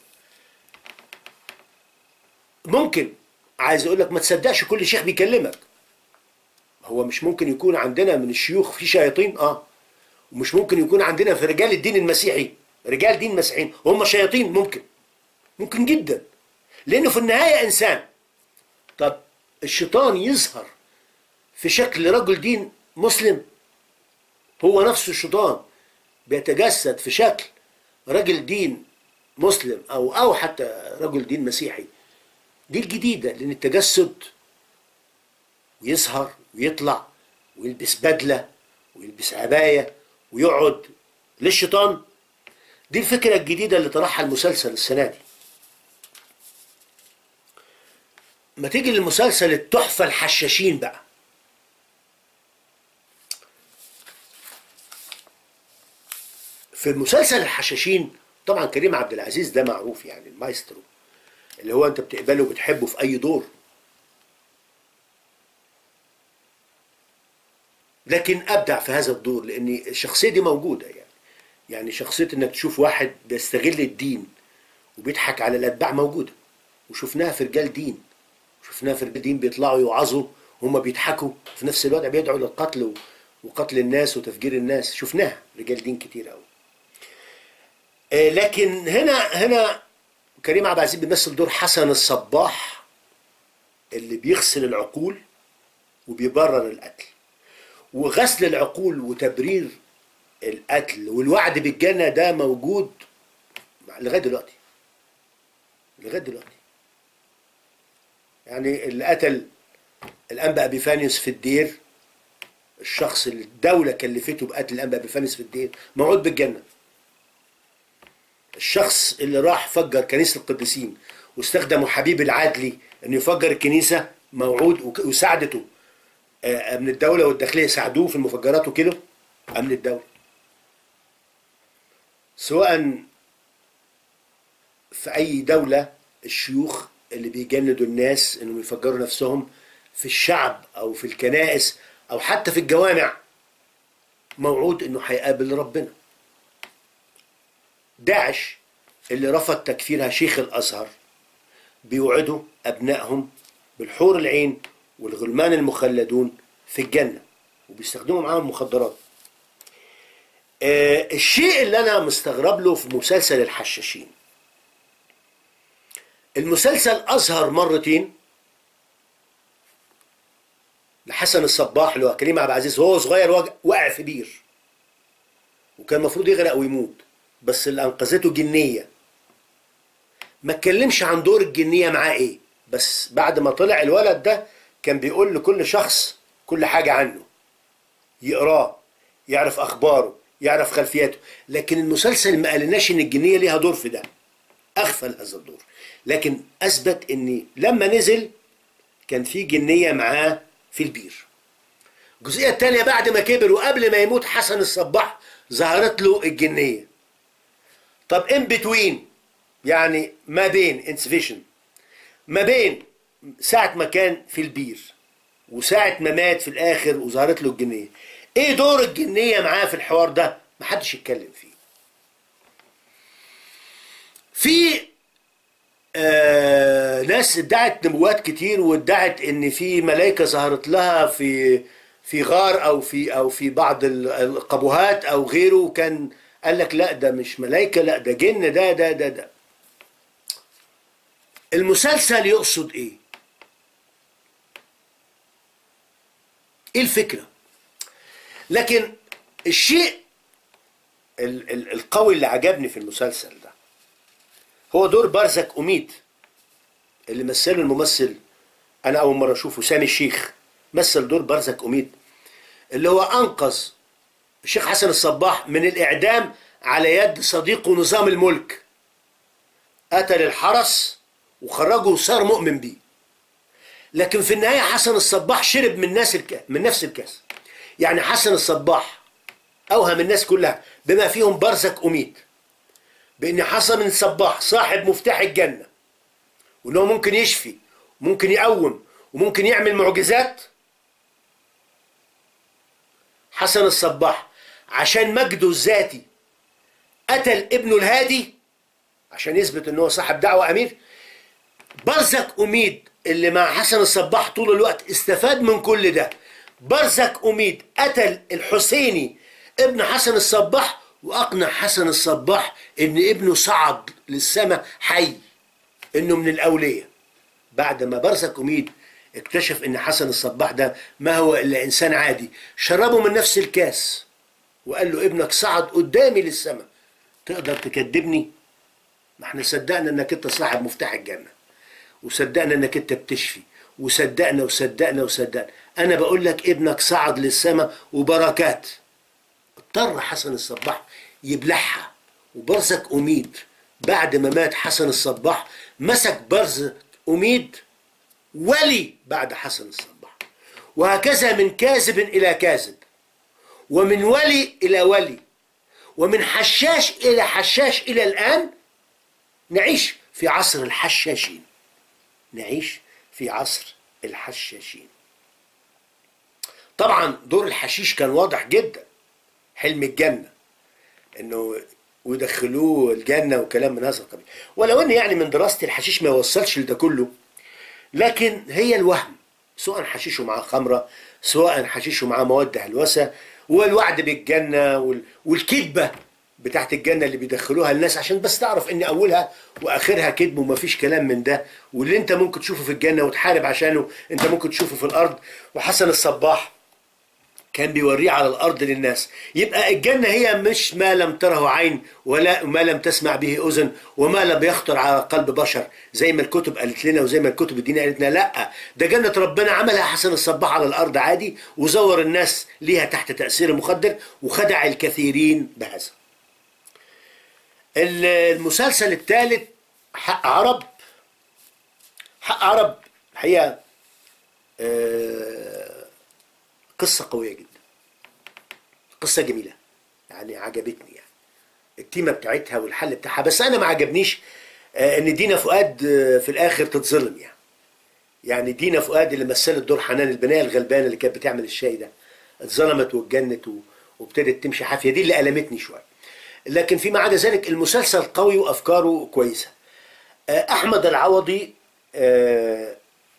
ممكن عايز اقول لك ما تصدقش كل شيخ بيكلمك هو مش ممكن يكون عندنا من الشيوخ في شياطين اه ومش ممكن يكون عندنا في رجال الدين المسيحي رجال دين مسيحيين هم شياطين ممكن ممكن جدا لانه في النهايه انسان طب الشيطان يظهر في شكل رجل دين مسلم هو نفسه الشيطان بيتجسد في شكل رجل دين مسلم او او حتى رجل دين مسيحي دي الجديده لان التجسد ويسهر ويطلع ويلبس بدله ويلبس عبايه ويقعد للشيطان دي الفكره الجديده اللي طرحها المسلسل السنه دي ما تيجي للمسلسل التحفه الحشاشين بقى في مسلسل الحشاشين طبعا كريم عبد العزيز ده معروف يعني المايسترو اللي هو انت بتقبله وبتحبه في اي دور لكن ابدع في هذا الدور لان الشخصيه دي موجوده يعني يعني شخصيه انك تشوف واحد بيستغل الدين وبيضحك على الاتباع موجوده وشفناها في رجال دين شفناها في رجال دين بيطلعوا يوعظوا وهم بيضحكوا في نفس الوقت بيدعوا للقتل و- وقتل الناس وتفجير الناس شفناها رجال دين كتير قوي آه، لكن هنا هنا كريم عبد العزيز بيمثل دور حسن الصباح اللي بيغسل العقول وبيبرر القتل وغسل العقول وتبرير القتل والوعد بالجنة ده موجود لغاية دلوقتي لغاية دلوقتي يعني اللي قتل الأنبا أبيفانيوس في الدير الشخص اللي الدولة كلفته بقتل الأنبا أبيفانيوس في الدير موعود بالجنة الشخص اللي راح فجر كنيسة القديسين واستخدموا حبيب العدلي انه يفجر الكنيسة موعود وك- وساعدته آه، امن الدولة والداخلية ساعدوه في المفجرات وكده امن الدولة سواء في اي دولة الشيوخ اللي بيجندوا الناس انهم يفجروا نفسهم في الشعب او في الكنائس او حتى في الجوامع موعود انه هيقابل ربنا داعش اللي رفض تكفيرها شيخ الازهر بيوعدوا ابنائهم بالحور العين والغلمان المخلدون في الجنه وبيستخدموا معاهم مخدرات آه الشيء اللي انا مستغرب له في مسلسل الحشاشين المسلسل اظهر مرتين لحسن الصباح اللي هو كريم عبد العزيز وهو صغير وج- وقع في بير وكان المفروض يغرق ويموت بس اللي انقذته جنيه ما اتكلمش عن دور الجنيه معاه ايه بس بعد ما طلع الولد ده كان بيقول لكل شخص كل حاجه عنه يقراه يعرف اخباره يعرف خلفياته لكن المسلسل ما قالناش ان الجنيه ليها دور في ده اغفل هذا الدور لكن اثبت ان لما نزل كان في جنيه معاه في البير الجزئيه الثانيه بعد ما كبر وقبل ما يموت حسن الصباح ظهرت له الجنيه طب ان بتوين يعني ما بين انسفيشن ما بين ساعة ما كان في البير وساعة ما مات في الآخر وظهرت له الجنية إيه دور الجنية معاه في الحوار ده؟ محدش يتكلم فيه في آه ناس ادعت نبوات كتير وادعت ان في ملائكة ظهرت لها في في غار او في او في بعض ال- القبوهات او غيره وكان قال لك لا ده مش ملائكة لا ده جن ده ده ده ده المسلسل يقصد ايه ايه الفكرة لكن الشيء ال- ال- القوي اللي عجبني في المسلسل ده هو دور برزك أميد اللي مثله الممثل أنا أول مرة أشوفه سامي الشيخ مثل دور برزك أميد اللي هو أنقذ الشيخ حسن الصباح من الإعدام على يد صديقه نظام الملك قتل الحرس وخرجه وصار مؤمن بيه لكن في النهاية حسن الصباح شرب من ناس الك... من نفس الكاس يعني حسن الصباح أوهم الناس كلها بما فيهم برزك أميد بأن حسن الصباح صاحب مفتاح الجنة وأنه ممكن يشفي ممكن يقوم وممكن يعمل معجزات حسن الصباح عشان مجده الذاتي قتل ابنه الهادي عشان يثبت ان هو صاحب دعوه امير برزك أميد اللي مع حسن الصباح طول الوقت استفاد من كل ده برزك أميد قتل الحسيني ابن حسن الصباح وأقنع حسن الصباح إن ابنه صعد للسماء حي إنه من الأولياء بعد ما برزك أميد اكتشف إن حسن الصباح ده ما هو إلا إنسان عادي شربه من نفس الكاس وقال له ابنك صعد قدامي للسماء تقدر تكذبني ما احنا صدقنا انك انت صاحب مفتاح الجنه وصدقنا انك انت بتشفي وصدقنا وصدقنا وصدقنا انا بقول لك ابنك صعد للسماء وبركات اضطر حسن الصباح يبلعها وبرزك اميد بعد ما مات حسن الصباح مسك برزك اميد ولي بعد حسن الصباح وهكذا من كاذب الى كاذب ومن ولي الى ولي ومن حشاش الى حشاش الى الان نعيش في عصر الحشاشين نعيش في عصر الحشاشين طبعا دور الحشيش كان واضح جدا حلم الجنة انه ويدخلوه الجنة وكلام من هذا القبيل ولو ان يعني من دراستي الحشيش ما يوصلش لده كله لكن هي الوهم سواء حشيشه معاه خمرة سواء حشيشه معاه مواد هلوسة والوعد بالجنة وال- والكذبة بتاعت الجنة اللي بيدخلوها الناس عشان بس تعرف ان اولها واخرها كذب ومفيش كلام من ده واللي انت ممكن تشوفه في الجنة وتحارب عشانه انت ممكن تشوفه في الارض وحسن الصباح كان بيوريه على الارض للناس يبقى الجنه هي مش ما لم تره عين ولا ما لم تسمع به اذن وما لم يخطر على قلب بشر زي ما الكتب قالت لنا وزي ما الكتب الدينيه قالت لنا لا ده جنه ربنا عملها حسن الصباح على الارض عادي وزور الناس ليها تحت تاثير المخدر وخدع الكثيرين بهذا المسلسل الثالث حق عرب حق عرب الحقيقه آه، قصة قوية جدا قصة جميلة يعني عجبتني يعني التيمه بتاعتها والحل بتاعها بس انا ما عجبنيش آه، ان دينا فؤاد آه، في الاخر تتظلم يعني يعني دينا فؤاد اللي مثلت دور حنان البنايه الغلبانه اللي كانت بتعمل الشاي ده اتظلمت واتجنت و- وابتدت تمشي حافيه دي اللي ألمتني شويه لكن فيما عدا ذلك المسلسل قوي وافكاره كويسه آه، احمد العوضي آه،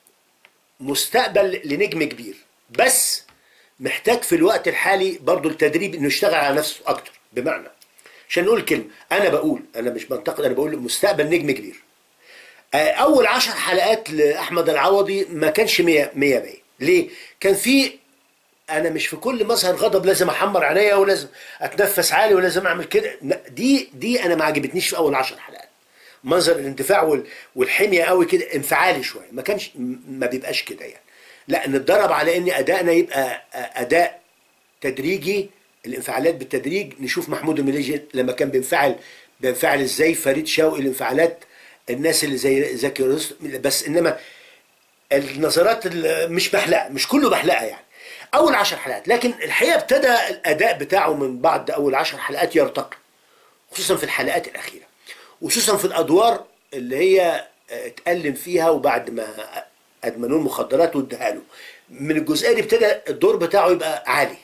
مستقبل لنجم كبير بس محتاج في الوقت الحالي برضو التدريب انه يشتغل على نفسه اكتر بمعنى عشان نقول كلمه انا بقول انا مش بنتقد انا بقول مستقبل نجم كبير آه، اول عشر حلقات لاحمد العوضي ما كانش 100 100 100 ليه كان في انا مش في كل مظهر غضب لازم احمر عينيا ولازم اتنفس عالي ولازم اعمل كده لا، دي دي انا ما عجبتنيش في اول عشر حلقات منظر الاندفاع وال- والحميه قوي كده انفعالي شويه ما كانش م- ما بيبقاش كده يعني لا نتدرب على ان ادائنا يبقى اداء تدريجي الانفعالات بالتدريج نشوف محمود المليجي لما كان بينفعل بينفعل ازاي فريد شوقي الانفعالات الناس اللي زي زكي رستم بس انما النظرات ال- مش بحلقه مش كله بحلقه يعني اول عشر حلقات لكن الحقيقه ابتدى الاداء بتاعه من بعد اول عشر حلقات يرتقي خصوصا في الحلقات الاخيره وخصوصا في الادوار اللي هي آه، اتألم فيها وبعد ما ادمنوه المخدرات واداها له من الجزئيه دي ابتدى الدور بتاعه يبقى عالي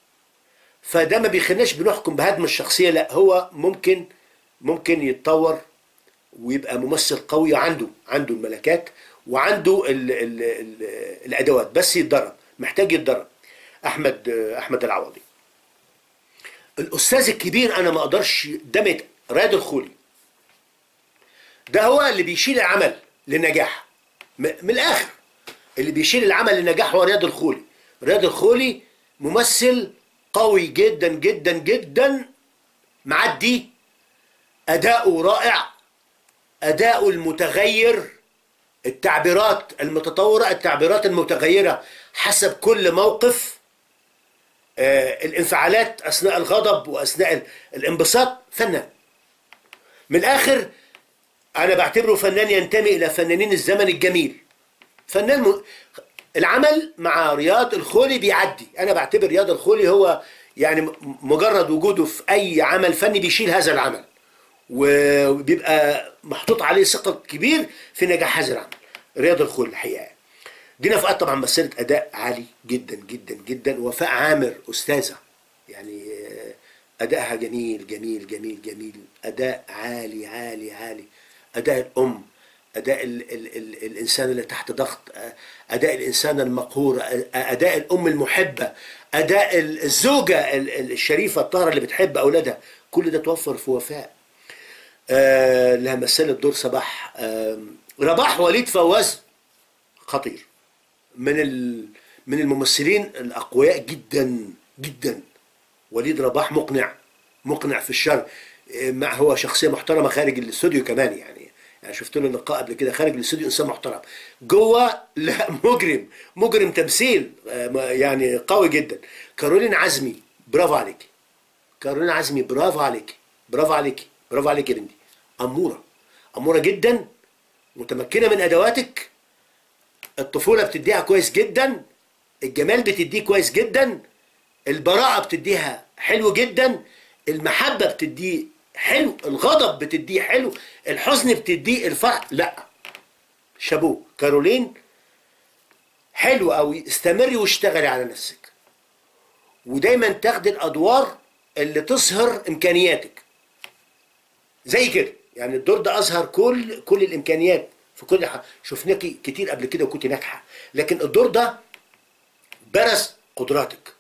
فده ما بيخليناش بنحكم بهدم الشخصيه لا هو ممكن ممكن يتطور ويبقى ممثل قوي عنده عنده الملكات وعنده ال ال ال الادوات بس يتدرب محتاج يتدرب احمد احمد العوضي الاستاذ الكبير انا ما اقدرش ده مت- رياض الخولي ده هو اللي بيشيل العمل للنجاح م- من الاخر اللي بيشيل العمل للنجاح هو رياض الخولي رياض الخولي ممثل قوي جدا جدا جدا معدي اداؤه رائع اداؤه المتغير التعبيرات المتطوره التعبيرات المتغيره حسب كل موقف آه، الانفعالات اثناء الغضب واثناء ال- الانبساط فنان من الاخر انا بعتبره فنان ينتمي الى فنانين الزمن الجميل فنان م... العمل مع رياض الخولي بيعدي انا بعتبر رياض الخولي هو يعني م- مجرد وجوده في اي عمل فني بيشيل هذا العمل وبيبقى محطوط عليه ثقل كبير في نجاح هذا العمل رياض الخولي الحقيقه دينا فؤاد طبعا مثلت اداء عالي جدا جدا جدا وفاء عامر استاذه يعني آه، ادائها جميل جميل جميل جميل اداء عالي عالي عالي اداء الام اداء ال ال ال الانسان اللي تحت ضغط آه، اداء الانسان المقهور آه، اداء الام المحبه اداء ال- الزوجه ال- ال- الشريفه الطاهره اللي بتحب اولادها كل ده توفر في وفاء آه، اللي مثلت دور صباح آم، رباح وليد فواز خطير من ال... من الممثلين الاقوياء جدا جدا وليد رباح مقنع مقنع في الشر إيه، مع هو شخصيه محترمه خارج الاستوديو كمان يعني يعني شفت له لقاء قبل كده خارج الاستوديو انسان محترم جوه لا مجرم مجرم تمثيل آه، ما- يعني قوي جدا كارولين عزمي برافو عليك كارولين عزمي برافو عليك برافو عليك برافو عليك يا بنتي اموره اموره جدا متمكنه من ادواتك الطفوله بتديها كويس جدا الجمال بتديه كويس جدا البراءه بتديها حلو جدا المحبه بتديه حلو الغضب بتديه حلو الحزن بتديه الفرح لا شابوه كارولين حلو قوي استمري واشتغلي على نفسك ودايما تاخدي الادوار اللي تظهر امكانياتك زي كده يعني الدور ده اظهر كل كل الامكانيات في كل حاجه شفناكي كتير قبل كده وكنت ناجحه لكن الدور ده برز قدراتك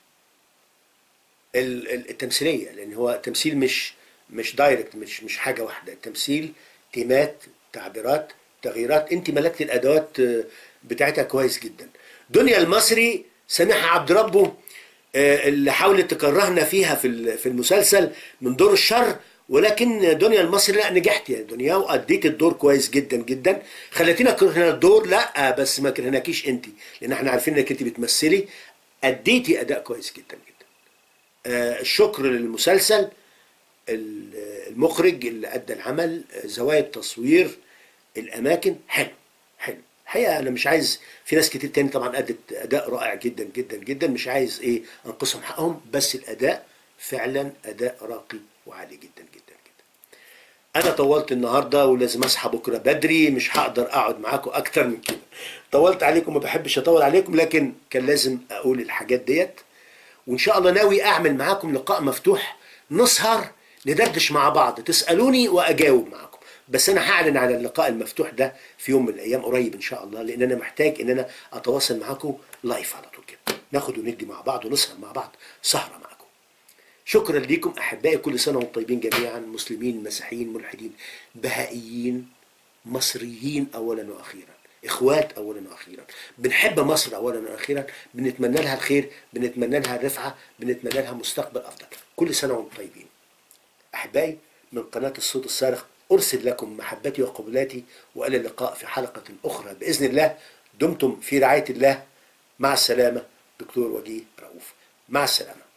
ال- ال- التمثيليه لان هو تمثيل مش مش دايركت مش مش حاجه واحده التمثيل تيمات تعبيرات تغييرات انت ملكت الادوات آه، بتاعتها كويس جدا دنيا المصري سامحه عبد ربه آه، اللي حاولت تكرهنا فيها في ال- في المسلسل من دور الشر ولكن دنيا المصري لا نجحت يا دنيا واديت الدور كويس جدا جدا خليتينا كرهنا الدور لا بس ما كرهناكيش انت لان احنا عارفين انك انت بتمثلي اديتي اداء كويس جدا جدا آه، الشكر للمسلسل ال- المخرج اللي ادى العمل آه، زوايا التصوير الاماكن حلو حلو الحقيقه انا مش عايز في ناس كتير تاني طبعا ادت اداء رائع جدا جدا جدا مش عايز ايه انقصهم حقهم بس الاداء فعلا اداء راقي وعالي جدا جدا جدا انا طولت النهارده ولازم اصحى بكره بدري مش هقدر اقعد معاكم اكتر من كده طولت عليكم ما بحبش اطول عليكم لكن كان لازم اقول الحاجات ديت وان شاء الله ناوي اعمل معاكم لقاء مفتوح نسهر ندردش مع بعض تسالوني واجاوب معاكم بس انا هعلن على اللقاء المفتوح ده في يوم من الايام قريب ان شاء الله لان انا محتاج ان انا اتواصل معاكم لايف على طول كده ناخد وندي مع بعض ونسهر مع بعض سهره معاكم شكرا ليكم احبائي كل سنه وانتم طيبين جميعا مسلمين مسيحيين ملحدين بهائيين مصريين اولا واخيرا اخوات اولا واخيرا بنحب مصر اولا واخيرا بنتمنى لها الخير بنتمنى لها الرفعه بنتمنى لها مستقبل افضل كل سنه وانتم طيبين احبائي من قناه الصوت الصارخ ارسل لكم محبتي وقبلاتي والى اللقاء في حلقه اخرى باذن الله دمتم في رعايه الله مع السلامه دكتور وجيه رؤوف مع السلامه